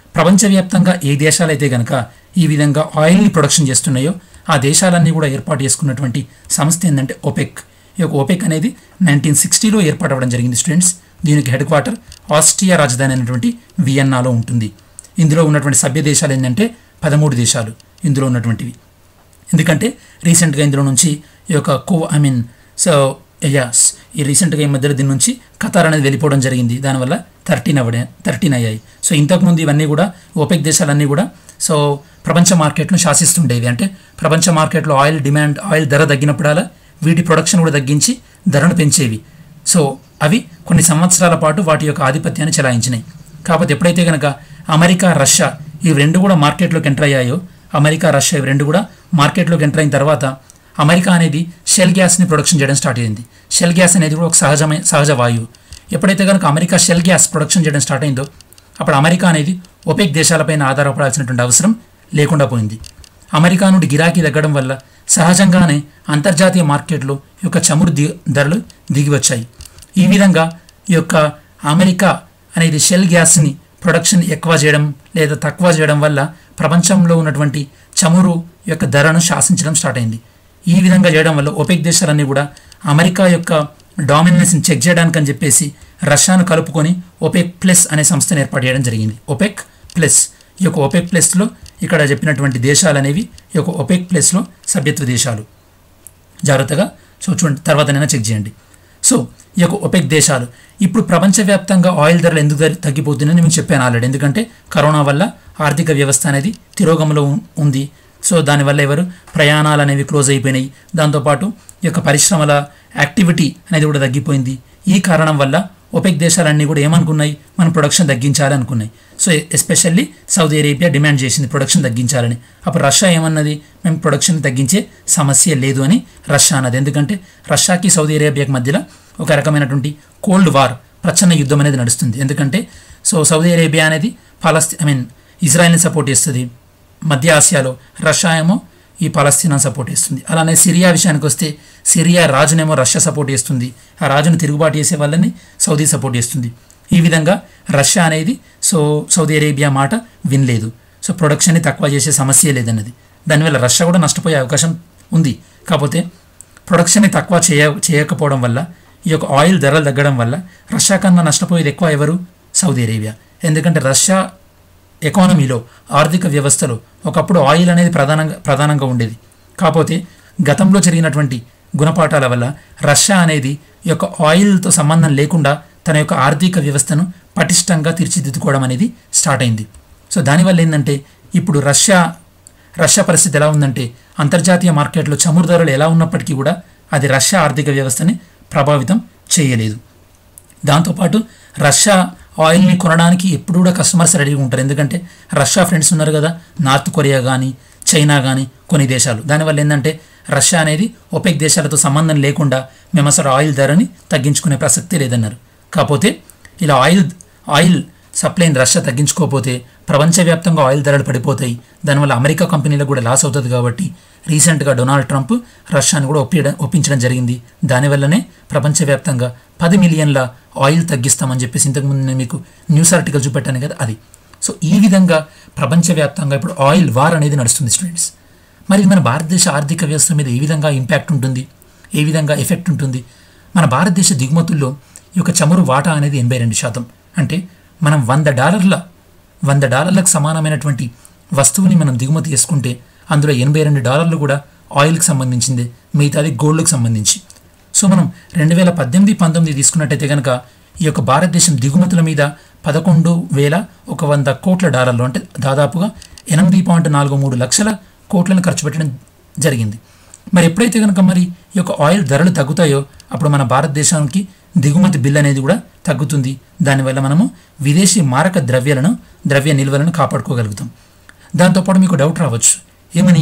ప్రపంచవ్యాప్తంగా ఏ దేశాలైతే గనక ఈ విధంగా ఆయిల్ని ప్రొడక్షన్ చేస్తున్నాయో ఆ దేశాలన్నీ కూడా ఏర్పాటు చేసుకున్నటువంటి సంస్థ ఏంటంటే ఒపెక్ ఈ యొక్క ఒపెక్ అనేది నైన్టీన్ సిక్స్టీలో ఏర్పాటు అవ్వడం జరిగింది స్టూడెంట్స్ దీనికి హెడ్ క్వార్టర్ ఆస్ట్రియా రాజధాని అయినటువంటి వియన్నాలో ఉంటుంది ఇందులో ఉన్నటువంటి సభ్య దేశాలు ఏంటంటే పదమూడు దేశాలు ఇందులో ఉన్నటువంటివి ఎందుకంటే రీసెంట్గా ఇందులో నుంచి ఈ యొక్క కో ఐ మీన్ సో ఎయాస్ ఈ రీసెంట్గా ఈ మధ్యలో దీని నుంచి ఖతార్ అనేది వెళ్ళిపోవడం జరిగింది దానివల్ల థర్టీన్ అవ్వడే థర్టీన్ అయ్యాయి సో ఇంతకుముందు ఇవన్నీ కూడా ఓపెక్ దేశాలన్నీ కూడా సో ప్రపంచ మార్కెట్ను శాసిస్తుండేవి అంటే ప్రపంచ మార్కెట్లో ఆయిల్ డిమాండ్ ఆయిల్ ధర తగ్గినప్పుడల్లా వీటి ప్రొడక్షన్ కూడా తగ్గించి ధరను పెంచేవి సో అవి కొన్ని సంవత్సరాల పాటు వాటి యొక్క ఆధిపత్యాన్ని చెలాయించినాయి కాకపోతే ఎప్పుడైతే కనుక అమెరికా రష్యా ఇవి రెండు కూడా మార్కెట్లోకి ఎంటర్ అయ్యాయో అమెరికా రష్యా ఇవి రెండు కూడా మార్కెట్లోకి ఎంటర్ అయిన తర్వాత అమెరికా అనేది షెల్ గ్యాస్ని ప్రొడక్షన్ చేయడం స్టార్ట్ అయింది షెల్ గ్యాస్ అనేది కూడా ఒక సహజమైన సహజ వాయువు ఎప్పుడైతే కనుక అమెరికా షెల్ గ్యాస్ ప్రొడక్షన్ చేయడం స్టార్ట్ అయిందో అప్పుడు అమెరికా అనేది ఒపెక్ దేశాలపైన ఆధారపడాల్సినటువంటి అవసరం లేకుండా పోయింది అమెరికా నుండి గిరాకీ తగ్గడం వల్ల సహజంగానే అంతర్జాతీయ మార్కెట్లో ఈ యొక్క చమురు ది ధరలు దిగి వచ్చాయి ఈ విధంగా ఈ యొక్క అమెరికా అనేది షెల్ గ్యాస్ని ప్రొడక్షన్ ఎక్కువ చేయడం లేదా తక్కువ చేయడం వల్ల ప్రపంచంలో ఉన్నటువంటి చమురు యొక్క ధరను శాసించడం స్టార్ట్ అయింది ఈ విధంగా చేయడం వల్ల ఒపెక్ దేశాలన్నీ కూడా అమెరికా యొక్క డామినెన్స్ని చెక్ చేయడానికి అని చెప్పేసి రష్యాను కలుపుకొని ఒపెక్ ప్లస్ అనే సంస్థను ఏర్పాటు చేయడం జరిగింది ఒపెక్ ప్లస్ ఈ యొక్క ఒపెక్ ప్లస్లో ఇక్కడ చెప్పినటువంటి దేశాలు అనేవి ఈ యొక్క ఒపెక్ ప్లస్లో సభ్యత్వ దేశాలు జాగ్రత్తగా సో చూడండి తర్వాతనైనా చెక్ చేయండి సో ఈ యొక్క ఒపెక్ దేశాలు ఇప్పుడు ప్రపంచవ్యాప్తంగా ఆయిల్ ధరలు ఎందుకు ధర- తగ్గిపోతున్నాయని నేను చెప్పాను ఆల్రెడీ ఎందుకంటే కరోనా వల్ల ఆర్థిక వ్యవస్థ అనేది తిరోగమలో ఉం- ఉంది సో దానివల్ల ఎవరు ప్రయాణాలు అనేవి క్లోజ్ అయిపోయినాయి దాంతోపాటు ఈ యొక్క పరిశ్రమల యాక్టివిటీ అనేది కూడా తగ్గిపోయింది ఈ కారణం వల్ల ఒపెక్ దేశాలన్నీ కూడా ఏమనుకున్నాయి మనం ప్రొడక్షన్ తగ్గించాలి అనుకున్నాయి so especially Saudi Arabia demand చేసింది ప్రొడక్షన్ తగ్గించాలని అప్పుడు రష్యా ఏమన్నది మేము ప్రొడక్షన్ తగ్గించే సమస్య లేదు అని రష్యా అన్నది ఎందుకంటే రష్యాకి సౌదీ అరేబియాకి మధ్యలో ఒక రకమైనటువంటి కోల్డ్ వార్ ప్రచన్న యుద్ధం అనేది నడుస్తుంది ఎందుకంటే సో సౌదీ అరేబియా అనేది పాలస్తీ ఐ మీన్ ఇజ్రాయెల్ని సపోర్ట్ చేస్తుంది మధ్య ఆసియాలో రష్యా ఏమో ఈ పాలస్తీనా సపోర్ట్ చేస్తుంది అలానే సిరియా విషయానికి వస్తే సిరియా రాజునేమో రష్యా సపోర్ట్ చేస్తుంది ఆ రాజును తిరుగుబాటు చేసే వాళ్ళని సౌదీ సపోర్ట్ చేస్తుంది ఈ విధంగా రష్యా అనేది సో సౌదీ అరేబియా మాట వినలేదు సో ప్రొడక్షన్ని తక్కువ చేసే సమస్య లేదన్నది దానివల్ల రష్యా కూడా నష్టపోయే అవకాశం ఉంది కాకపోతే ప్రొడక్షన్ని తక్కువ చేయ చేయకపోవడం వల్ల ఈ యొక్క ఆయిల్ ధరలు తగ్గడం వల్ల రష్యా కన్నా నష్టపోయేది ఎక్కువ ఎవరు సౌదీ అరేబియా ఎందుకంటే రష్యా ఎకానమీలో ఆర్థిక వ్యవస్థలో ఒకప్పుడు ఆయిల్ అనేది ప్రధానంగా ప్రధానంగా ఉండేది కాకపోతే గతంలో జరిగినటువంటి గుణపాఠాల వల్ల రష్యా అనేది ఈ యొక్క ఆయిల్తో సంబంధం లేకుండా తన యొక్క ఆర్థిక వ్యవస్థను పటిష్టంగా తీర్చిదిద్దుకోవడం అనేది స్టార్ట్ అయింది సో దానివల్ల ఏంటంటే ఇప్పుడు రష్యా రష్యా పరిస్థితి ఎలా ఉందంటే అంతర్జాతీయ మార్కెట్లో చమురు ధరలు ఎలా ఉన్నప్పటికీ కూడా అది రష్యా ఆర్థిక వ్యవస్థని ప్రభావితం చేయలేదు దాంతోపాటు రష్యా ఆయిల్ని కొనడానికి ఎప్పుడు కూడా కస్టమర్స్ రెడీగా ఉంటారు ఎందుకంటే రష్యా ఫ్రెండ్స్ ఉన్నారు కదా నార్త్ కొరియా కానీ చైనా కానీ కొన్ని దేశాలు దానివల్ల ఏంటంటే రష్యా అనేది ఒపెక్ దేశాలతో సంబంధం లేకుండా మేము అసలు ఆయిల్ ధరని తగ్గించుకునే ప్రసక్తే లేదన్నారు కాకపోతే ఇలా ఆయిల్ ఆయిల్ సప్లైని రష్యా తగ్గించుకోకపోతే ప్రపంచవ్యాప్తంగా ఆయిల్ ధరలు పడిపోతాయి దానివల్ల అమెరికా కంపెనీలకు కూడా లాస్ అవుతుంది కాబట్టి రీసెంట్గా డొనాల్డ్ ట్రంప్ రష్యాని కూడా ఒప్పించడం ఒప్పించడం జరిగింది దానివల్లనే ప్రపంచవ్యాప్తంగా పది మిలియన్ల ఆయిల్ తగ్గిస్తామని చెప్పేసి ఇంతకుముందు నేను మీకు న్యూస్ ఆర్టికల్ చూపెట్టాను కదా అది సో ఈ విధంగా ప్రపంచవ్యాప్తంగా ఇప్పుడు ఆయిల్ వార్ అనేది నడుస్తుంది స్టూడెంట్స్ మరి మన భారతదేశ ఆర్థిక వ్యవస్థ మీద ఏ విధంగా ఇంపాక్ట్ ఉంటుంది ఏ విధంగా ఎఫెక్ట్ ఉంటుంది మన భారతదేశ దిగుమతుల్లో ఈ యొక్క చమురు వాటా అనేది ఎనభై రెండు శాతం అంటే మనం వంద డాలర్ల వంద డాలర్లకు సమానమైనటువంటి వస్తువుని మనం దిగుమతి చేసుకుంటే అందులో ఎనభై రెండు డాలర్లు కూడా ఆయిల్కి సంబంధించిందే మిగతాది గోల్డ్కి సంబంధించి సో మనం రెండు వేల పద్దెనిమిది పంతొమ్మిది తీసుకున్నట్టయితే కనుక ఈ యొక్క భారతదేశం దిగుమతుల మీద పదకొండు వేల ఒక వంద కోట్ల డాలర్లు అంటే దాదాపుగా ఎనిమిది పాయింట్ నాలుగు మూడు లక్షల కోట్లను ఖర్చు పెట్టడం జరిగింది మరి ఎప్పుడైతే కనుక మరి ఈ యొక్క ఆయిల్ ధరలు తగ్గుతాయో అప్పుడు మన భారతదేశానికి దిగుమతి బిల్ అనేది కూడా తగ్గుతుంది దానివల్ల మనము విదేశీ మారక ద్రవ్యాలను ద్రవ్య నిల్వలను కాపాడుకోగలుగుతాం దాంతోపాటు మీకు డౌట్ రావచ్చు ఏమని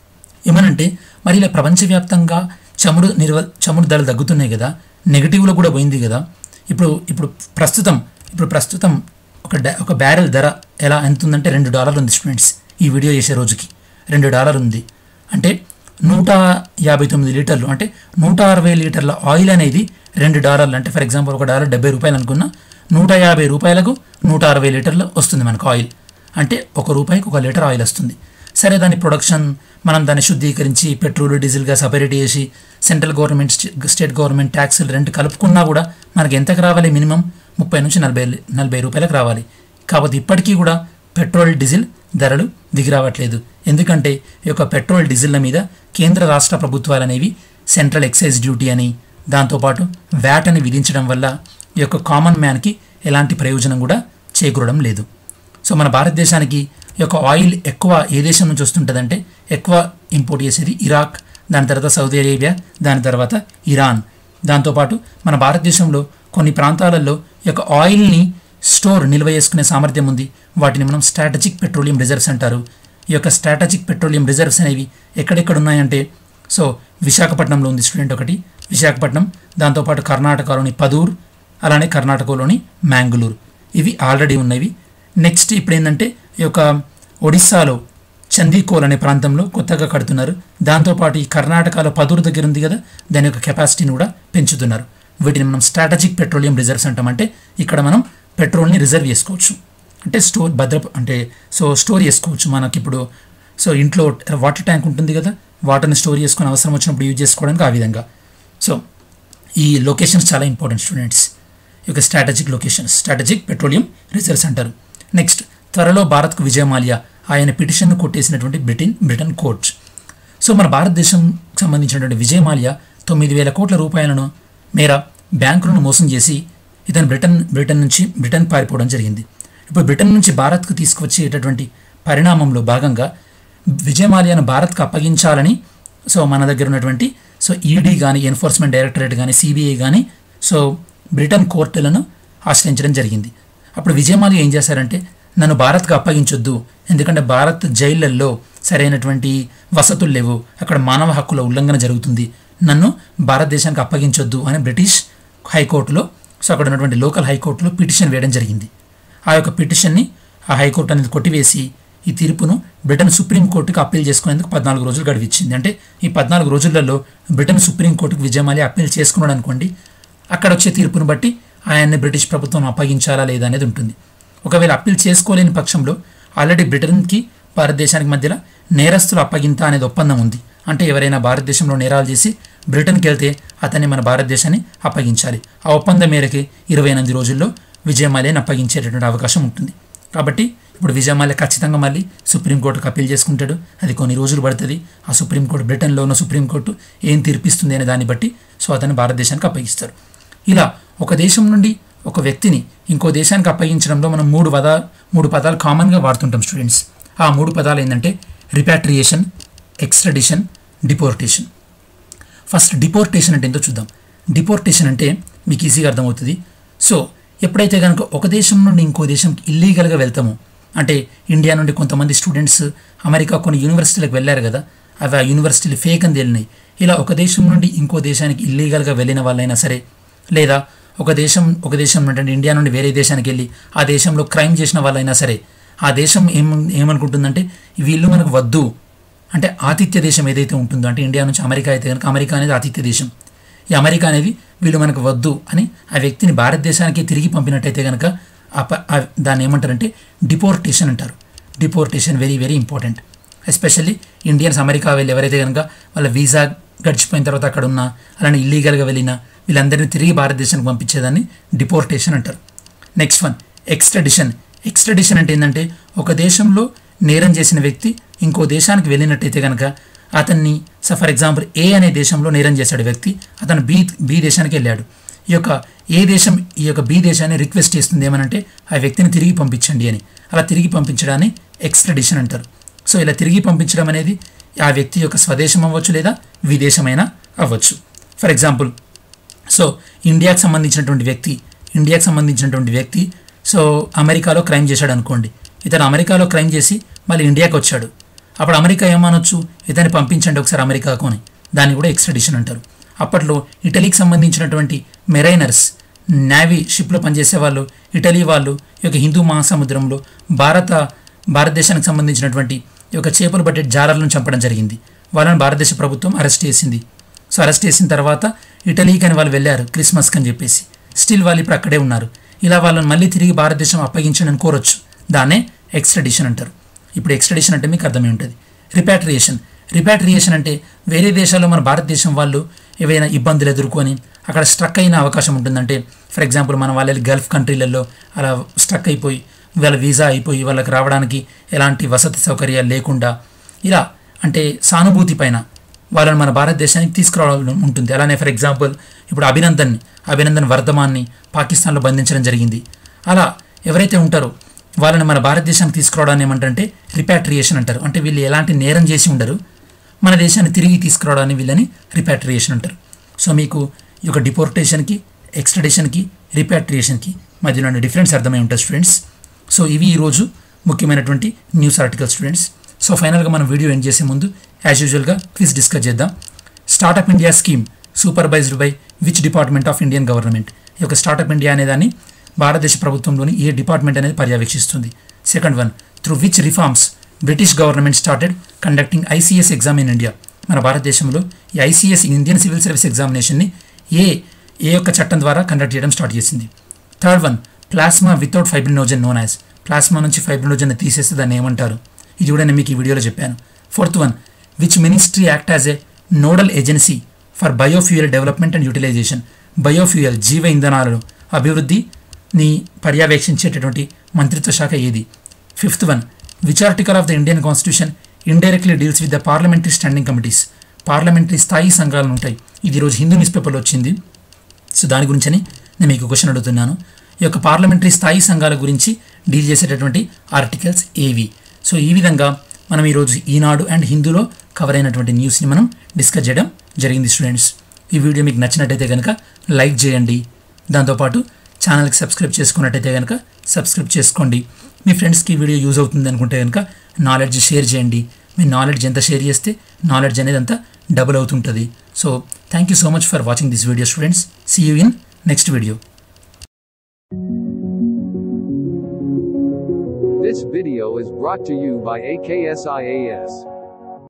ఏమనంటే మరి ఇలా ప్రపంచవ్యాప్తంగా చమురు నిర్వ చమురు ధరలు తగ్గుతున్నాయి కదా నెగిటివ్లో కూడా పోయింది కదా ఇప్పుడు ఇప్పుడు ప్రస్తుతం ఇప్పుడు ప్రస్తుతం ఒక డా ఒక బ్యారెల్ ధర ఎలా ఎంత ఉందంటే రెండు డాలర్లు ఉంది స్టూడెంట్స్ ఈ వీడియో చేసే రోజుకి రెండు డాలర్ ఉంది అంటే నూట యాభై తొమ్మిది లీటర్లు అంటే నూట అరవై లీటర్ల ఆయిల్ అనేది రెండు డాలర్లు అంటే ఫర్ ఎగ్జాంపుల్ ఒక డాలర్ డెబ్బై రూపాయలు అనుకున్నా నూట యాభై రూపాయలకు నూట అరవై లీటర్లు వస్తుంది మనకు ఆయిల్ అంటే ఒక రూపాయికి ఒక లీటర్ ఆయిల్ వస్తుంది సరే దాని ప్రొడక్షన్ మనం దాన్ని శుద్ధీకరించి పెట్రోల్ డీజిల్గా సపరేట్ చేసి సెంట్రల్ గవర్నమెంట్ స్టే- స్టేట్ గవర్నమెంట్ ట్యాక్సులు రెంట్ కలుపుకున్నా కూడా మనకి ఎంతకు రావాలి మినిమం ముప్పై నుంచి నలభై నలభై రూపాయలకు రావాలి కాబట్టి ఇప్పటికీ కూడా పెట్రోల్ డీజిల్ ధరలు దిగి రావట్లేదు ఎందుకంటే ఈ యొక్క పెట్రోల్ డీజిల్ల మీద కేంద్ర రాష్ట్ర ప్రభుత్వాలు అనేవి సెంట్రల్ ఎక్సైజ్ డ్యూటీ అని దాంతోపాటు వ్యాట్ అని విధించడం వల్ల ఈ యొక్క కామన్ మ్యాన్కి ఎలాంటి ప్రయోజనం కూడా చేకూరడం లేదు సో మన భారతదేశానికి ఈ యొక్క ఆయిల్ ఎక్కువ ఏ దేశం నుంచి వస్తుంటుందంటే ఎక్కువ ఇంపోర్ట్ చేసేది ఇరాక్ దాని తర్వాత సౌదీ అరేబియా దాని తర్వాత ఇరాన్ దాంతోపాటు మన భారతదేశంలో కొన్ని ప్రాంతాలలో ఈ యొక్క ఆయిల్ని స్టోర్ నిల్వ చేసుకునే సామర్థ్యం ఉంది వాటిని మనం స్ట్రాటజిక్ పెట్రోలియం రిజర్వ్స్ అంటారు ఈ యొక్క స్ట్రాటజిక్ పెట్రోలియం రిజర్వ్స్ అనేవి ఎక్కడెక్కడ ఉన్నాయంటే సో విశాఖపట్నంలో ఉంది స్టూడెంట్ ఒకటి విశాఖపట్నం దాంతోపాటు కర్ణాటకలోని పదూర్ అలానే కర్ణాటకలోని మ్యాంగులూరు ఇవి ఆల్రెడీ ఉన్నవి నెక్స్ట్ ఇప్పుడు ఏంటంటే ఈ యొక్క ఒడిస్సాలో చందీకోల్ అనే ప్రాంతంలో కొత్తగా కడుతున్నారు దాంతోపాటు ఈ కర్ణాటకలో పదూరు దగ్గర ఉంది కదా దాని యొక్క కెపాసిటీని కూడా పెంచుతున్నారు వీటిని మనం స్ట్రాటజిక్ పెట్రోలియం రిజర్వ్స్ అంటామంటే ఇక్కడ మనం పెట్రోల్ని రిజర్వ్ చేసుకోవచ్చు అంటే స్టోర్ భద్ర అంటే సో స్టోర్ చేసుకోవచ్చు మనకి ఇప్పుడు సో ఇంట్లో వాటర్ ట్యాంక్ ఉంటుంది కదా వాటర్ని స్టోర్ చేసుకుని అవసరం వచ్చినప్పుడు యూజ్ చేసుకోవడానికి ఆ విధంగా సో ఈ లొకేషన్స్ చాలా ఇంపార్టెంట్ స్టూడెంట్స్ ఈ యొక్క strategic locations strategic petroleum reserves అంటారు నెక్స్ట్ త్వరలో భారత్కు విజయమాల్యా ఆయన పిటిషన్ను కొట్టేసినటువంటి బ్రిటన్ బ్రిటన్ కోర్ట్ సో మన భారతదేశం సంబంధించినటువంటి విజయమాల్యా తొమ్మిది వేల కోట్ల రూపాయలను మేర బ్యాంకులను మోసం చేసి ఇతను బ్రిటన్ బ్రిటన్ నుంచి బ్రిటన్ పారిపోవడం జరిగింది ఇప్పుడు బ్రిటన్ నుంచి భారత్కు తీసుకువచ్చేటటువంటి పరిణామంలో భాగంగా విజయమాల్యాను భారత్కు అప్పగించాలని సో మన దగ్గర ఉన్నటువంటి సో ఈడీ కానీ ఎన్ఫోర్స్మెంట్ డైరెక్టరేట్ కానీ సిబిఐ కానీ సో బ్రిటన్ కోర్టులను ఆశ్రయించడం జరిగింది అప్పుడు విజయమాల్య ఏం చేశారంటే నన్ను భారత్కు అప్పగించొద్దు ఎందుకంటే భారత్ జైళ్ళల్లో సరైనటువంటి వసతులు లేవు అక్కడ మానవ హక్కుల ఉల్లంఘన జరుగుతుంది నన్ను భారతదేశానికి అప్పగించొద్దు అని బ్రిటిష్ హైకోర్టులో సో అక్కడ ఉన్నటువంటి లోకల్ హైకోర్టులో పిటిషన్ వేయడం జరిగింది ఆ యొక్క పిటిషన్ని ఆ హైకోర్టు అనేది కొట్టివేసి ఈ తీర్పును బ్రిటన్ సుప్రీంకోర్టుకి అప్పీల్ చేసుకునేందుకు పద్నాలుగు రోజులు గడివిచ్చింది అంటే ఈ పద్నాలుగు రోజులలో బ్రిటన్ సుప్రీంకోర్టుకు విజయమాలి అప్పీల్ చేసుకున్నాడు అనుకోండి అక్కడ వచ్చే తీర్పును బట్టి ఆయన్ని బ్రిటిష్ ప్రభుత్వం అప్పగించాలా లేదా అనేది ఉంటుంది ఒకవేళ అప్పీల్ చేసుకోలేని పక్షంలో ఆల్రెడీ బ్రిటన్కి భారతదేశానికి మధ్యలో నేరస్తుల అప్పగింత అనేది ఒప్పందం ఉంది అంటే ఎవరైనా భారతదేశంలో నేరాలు చేసి బ్రిటన్కి వెళ్తే అతన్ని మన భారతదేశాన్ని అప్పగించాలి ఆ ఒప్పందం మేరకి ఇరవై ఎనిమిది రోజుల్లో విజయమాల్యని అప్పగించేటటువంటి అవకాశం ఉంటుంది కాబట్టి ఇప్పుడు విజయమాల్య ఖచ్చితంగా మళ్ళీ సుప్రీంకోర్టుకు అప్పీల్ చేసుకుంటాడు అది కొన్ని రోజులు పడుతుంది ఆ సుప్రీంకోర్టు బ్రిటన్లో ఉన్న సుప్రీంకోర్టు ఏం తీర్పిస్తుంది అనే దాన్ని బట్టి సో అతన్ని భారతదేశానికి అప్పగిస్తారు ఇలా ఒక దేశం నుండి ఒక వ్యక్తిని ఇంకో దేశానికి అప్పగించడంలో మనం మూడు పద మూడు పదాలు కామన్గా వాడుతుంటాం స్టూడెంట్స్ ఆ మూడు పదాలు ఏంటంటే repatriation extradition deportation first deportation అంటే ఏంటో చూద్దాం డిపోర్టేషన్ అంటే మీకు ఈజీగా అర్థమవుతుంది సో ఎప్పుడైతే కనుక ఒక దేశం నుండి ఇంకో దేశంకి ఇల్లీగల్గా వెళ్తామో అంటే ఇండియా నుండి కొంతమంది స్టూడెంట్స్ అమెరికా కొన్ని యూనివర్సిటీలకు వెళ్ళారు కదా అవి ఆ యూనివర్సిటీలు ఫేక్ అని తేలినాయి ఇలా ఒక దేశం నుండి ఇంకో దేశానికి ఇల్లీగల్గా వెళ్ళిన వాళ్ళైనా సరే లేదా ఒక దేశం ఒక దేశం నుండి అంటే ఇండియా నుండి వేరే దేశానికి వెళ్ళి ఆ దేశంలో క్రైమ్ చేసిన వాళ్ళైనా సరే ఆ దేశం ఏం ఏమనుకుంటుందంటే వీళ్ళు మనకు వద్దు అంటే ఆతిథ్య దేశం ఏదైతే ఉంటుందో అంటే ఇండియా నుంచి అమెరికా అయితే కనుక అమెరికా అనేది ఆతిథ్య దేశం ఈ అమెరికా అనేది వీళ్ళు మనకు వద్దు అని ఆ వ్యక్తిని భారతదేశానికి తిరిగి పంపినట్టయితే కనుక ఆ ప- ఆ దాన్ని ఏమంటారంటే డిపోర్టేషన్ అంటారు deportation very very important especially Indians America వెళ్ళి ఎవరైతే కనుక వాళ్ళ వీసా గడిచిపోయిన తర్వాత అక్కడ ఉన్న అలానే ఇల్లీగల్గా వెళ్ళిన వీళ్ళందరినీ తిరిగి భారతదేశానికి పంపించేదాన్ని డిపోర్టేషన్ అంటారు నెక్స్ట్ వన్ ఎక్స్ట్రడిషన్ ఎక్స్ట్రడిషన్ అంటే ఏంటంటే ఒక దేశంలో నేరం చేసిన వ్యక్తి ఇంకో దేశానికి వెళ్ళినట్టయితే కనుక అతన్ని సో ఫర్ ఎగ్జాంపుల్ ఏ అనే దేశంలో నేరం చేశాడు వ్యక్తి అతను బి బి దేశానికి వెళ్ళాడు ఈ యొక్క ఏ దేశం ఈ యొక్క బి దేశాన్ని రిక్వెస్ట్ చేస్తుంది ఏమనంటే ఆ వ్యక్తిని తిరిగి పంపించండి అని అలా తిరిగి పంపించడాన్ని ఎక్స్ట్రడిషన్ అంటారు సో ఇలా తిరిగి పంపించడం అనేది ఆ వ్యక్తి యొక్క స్వదేశం అవ్వచ్చు లేదా విదేశమైనా అవ్వచ్చు ఫర్ ఎగ్జాంపుల్ సో ఇండియాకి సంబంధించినటువంటి వ్యక్తి ఇండియాకి సంబంధించినటువంటి వ్యక్తి సో అమెరికాలో క్రైమ్ చేశాడు అనుకోండి ఇతను అమెరికాలో క్రైమ్ చేసి మళ్ళీ ఇండియాకి వచ్చాడు అప్పుడు అమెరికా ఏమనొచ్చు ఇతన్ని పంపించండి ఒకసారి అమెరికాకు అని దాన్ని కూడా ఎక్స్ట్రడిషన్ అంటారు అప్పట్లో ఇటలీకి సంబంధించినటువంటి మెరైనర్స్ నేవీ షిప్లో పనిచేసే వాళ్ళు ఇటలీ వాళ్ళు ఈ యొక్క హిందూ మహాసముద్రంలో భారత భారతదేశానికి సంబంధించినటువంటి ఈ యొక్క చేపలు పట్టే జాలర్లను చంపడం జరిగింది వాళ్ళని భారతదేశ ప్రభుత్వం అరెస్ట్ చేసింది సో అరెస్ట్ చేసిన తర్వాత ఇటలీకి అని వాళ్ళు వెళ్ళారు క్రిస్మస్కి అని చెప్పేసి స్టిల్ వాళ్ళు ఇప్పుడు అక్కడే ఉన్నారు ఇలా వాళ్ళని మళ్ళీ తిరిగి భారతదేశం అప్పగించండి అని కోరొచ్చు దాన్నే ఎక్స్ట్రడిషన్ అంటారు ఇప్పుడు ఎక్స్ట్రడిషన్ అంటే మీకు అర్థమై ఉంటుంది రిపాట్రియేషన్ రిపాట్రియేషన్ అంటే వేరే దేశాల్లో మన భారతదేశం వాళ్ళు ఏవైనా ఇబ్బందులు ఎదుర్కొని అక్కడ స్ట్రక్ అయిన అవకాశం ఉంటుందంటే ఫర్ ఎగ్జాంపుల్ మన వాళ్ళ గల్ఫ్ కంట్రీలలో అలా స్ట్రక్ అయిపోయి వాళ్ళ వీసా అయిపోయి వాళ్ళకి రావడానికి ఎలాంటి వసతి సౌకర్యాలు లేకుండా ఇలా అంటే సానుభూతి పైన వాళ్ళని మన భారతదేశానికి తీసుకురావడం ఉంటుంది అలానే ఫర్ ఎగ్జాంపుల్ ఇప్పుడు అభినందన్ అభినందన్ వర్ధమాన్ని పాకిస్తాన్లో బంధించడం జరిగింది అలా ఎవరైతే ఉంటారో వాళ్ళని మన భారతదేశానికి తీసుకురావడాన్ని ఏమంటారంటే రిపాట్రియేషన్ అంటారు అంటే వీళ్ళు ఎలాంటి నేరం చేసి ఉండరు మన దేశాన్ని తిరిగి తీసుకురావడాన్ని వీళ్ళని రిపాట్రియేషన్ అంటారు సో మీకు ఈ యొక్క డిపోర్టేషన్కి ఎక్స్ట్రడేషన్కి రిపాట్రియేషన్కి మధ్యలో ఉన్న డిఫరెన్స్ అర్థమై ఉంటుంది స్టూడెంట్స్ సో ఇవి ఈరోజు ముఖ్యమైనటువంటి న్యూస్ ఆర్టికల్ స్టూడెంట్స్ సో ఫైనల్గా మనం వీడియో ఎండ్ చేసే ముందు యాజ్ యూజువల్గా క్విజ్ డిస్కస్ చేద్దాం startup India scheme supervised by which department of Indian government ఈ యొక్క స్టార్టప్ ఇండియా అనేదాన్ని భారతదేశ ప్రభుత్వంలోని ఏ డిపార్ట్మెంట్ అనేది పర్యవేక్షిస్తుంది second one through which reforms British government started conducting ICS exam in India మన భారతదేశంలో ఈ ఐసీఎస్ ఇండియన్ సివిల్ సర్వీస్ ఎగ్జామినేషన్ని ఏ ఏ యొక్క చట్టం ద్వారా కండక్ట్ చేయడం స్టార్ట్ చేసింది third one plasma without fibrinogen known as plasma నుంచి ఫైబ్రినోజన్ తీసేస్తే దాన్ని ఏమంటారు ఇది కూడా నేను మీకు ఈ వీడియోలో చెప్పాను fourth one which ministry act as a nodal agency for biofuel development and utilization biofuel జీవ ఇంధనాలను అభివృద్ధిని పర్యవేక్షించేటటువంటి మంత్రిత్వ శాఖ ఏది fifth one which article of the Indian constitution indirectly deals with the parliamentary standing committees parliamentary స్థాయి సంఘాలు ఉంటాయి ఇది ఈరోజు హిందూ న్యూస్ పేపర్లో వచ్చింది సో దాని గురించని నేను మీకు క్వశ్చన్ అడుగుతున్నాను ఈ యొక్క పార్లమెంటరీ స్థాయి సంఘాల గురించి డీల్ చేసేటటువంటి ఆర్టికల్స్ ఏవి సో ఈ విధంగా మనం ఈరోజు ఈనాడు అండ్ హిందూలో కవర్ అయినటువంటి న్యూస్ని మనం డిస్కస్ చేయడం జరిగింది స్టూడెంట్స్ ఈ వీడియో మీకు నచ్చినట్టయితే కనుక లైక్ చేయండి దాంతోపాటు ఛానల్కి సబ్స్క్రైబ్ చేసుకున్నట్టయితే కనుక సబ్స్క్రైబ్ చేసుకోండి మీ ఫ్రెండ్స్కి ఈ వీడియో యూజ్ అవుతుంది అనుకుంటే కనుక నాలెడ్జ్ షేర్ చేయండి మీ నాలెడ్జ్ ఎంత షేర్ చేస్తే నాలెడ్జ్ అనేది అంతా డబుల్ అవుతుంటుంది so thank you so much for watching this video students see you in next video This video is brought to you by AKSIAS.